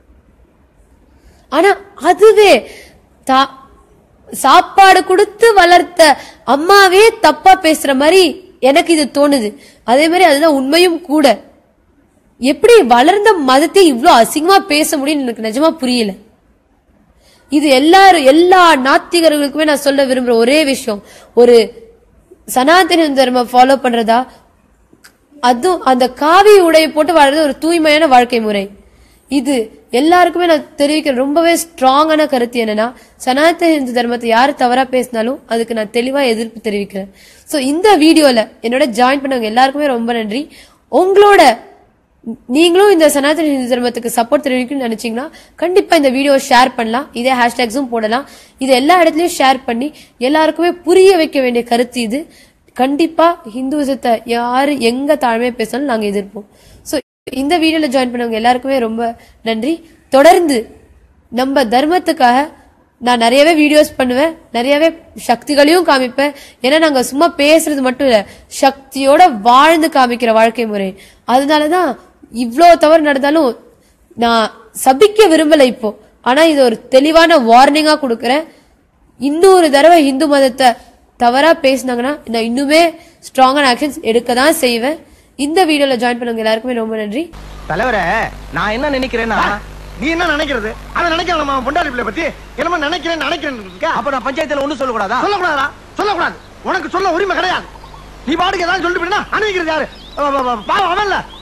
ஆனா அதுவே தா- சாப்பாடு கொடுத்து வளர்த்த அம்மாவே தப்பா பேசுற மாதிரி எனக்கு இது தோணுது அதே மாதிரி அதுதான் உண்மையும் கூட எப்படி வளர்ந்த மதத்தை இவ்ளோ அசிங்கமா பேச முடியும்னு எனக்கு நிஜமா புரியல இது எல்லாரும் எல்லா நாத்திகர்களுக்குமே நான் சொல்ல விரும்புற ஒரே விஷயம் ஒரு சனாதன தர்மம் ஃபாலோ பண்றதா அதுவும் அந்த காவி உடையை போட்டு வாழ்றது ஒரு தூய்மையான வாழ்க்கை முறை இது எல்லாருக்குமே நான் தெரிவிக்கிற ரொம்பவே ஸ்ட்ராங்கான கருத்து என்னன்னா சனாதன இந்து தர்மத்தை யாரு தவறா பேசினாலும் அதுக்கு நான் தெளிவா எதிர்ப்பு தெரிவிக்கிறேன் சோ இந்த வீடியோல என்னோட ஜாயின் பண்ணவங்க எல்லாருக்குமே ரொம்ப நன்றி உங்களோட நீங்களும் இந்த சனாதன இந்து தர்மத்துக்கு சப்போர்ட் தெரிவிக்கணும்னு நினைச்சீங்கன்னா கண்டிப்பா இந்த வீடியோ ஷேர் பண்ணலாம் இதே ஹேஷ்டேக்ஸும் போடலாம் இது எல்லா இடத்துலயும் ஷேர் பண்ணி எல்லாருக்குமே புரிய வைக்க வேண்டிய கருத்து இது கண்டிப்பா ஹிந்துவிசத்தை யாரு எங்க தாழ்மையா பேசினாலும் நாங்க எதிர்ப்போம் சோ இந்த வீடியோல ஜாயின் பண்ணவங்க எல்லாருக்குமே ரொம்ப நன்றி தொடர்ந்து நம்ம தர்மத்துக்காக நான் நிறையவே வீடியோஸ் பண்ணுவேன் நிறையவே சக்திகளையும் காமிப்பேன் ஏன்னா நாங்க சும்மா பேசுறது மட்டும் இல்ல சக்தியோட வாழ்ந்து காமிக்கிற வாழ்க்கை முறை அதனாலதான் இவ்ளோ தவறு நடந்தாலும் நான் சபிக்க விரும்பல இப்போ ஆனா இது ஒரு தெளிவான வார்னிங்கா கொடுக்கறேன் இன்னொரு தடவை இந்து மதத்தை தவறா பேசினாங்கன்னா நான் இன்னுமே ஸ்ட்ராங்கான ஆக்ஷன்ஸ் எடுக்க தான் செய்வேன் இந்த வீடியோல ஜாயின் பண்ணவங்க எல்லாருக்குமே ரொம்ப நன்றி தலைவரே நான் என்ன நினைக்கிறேன்னா நீ என்ன நினைக்கிறது அவன் நினைக்கிறான் நம்ம பொண்டாடி பிள்ளை பத்தி என்னமோ நினைக்கிறேன் நினைக்கிறேன் இருக்கா அப்ப நான் பஞ்சாயத்துல ஒண்ணு சொல்லக்கூடாதா சொல்லக்கூடாதா சொல்லக்கூடாது உனக்கு சொல்ல உரிமை கிடையாது நீ பாட்டுக்கு ஏதாவது சொல்லிட்டு போயினா அனுபவிக்கிறது யாரு அவ- அவ- அவ- பாவம் அவன்ல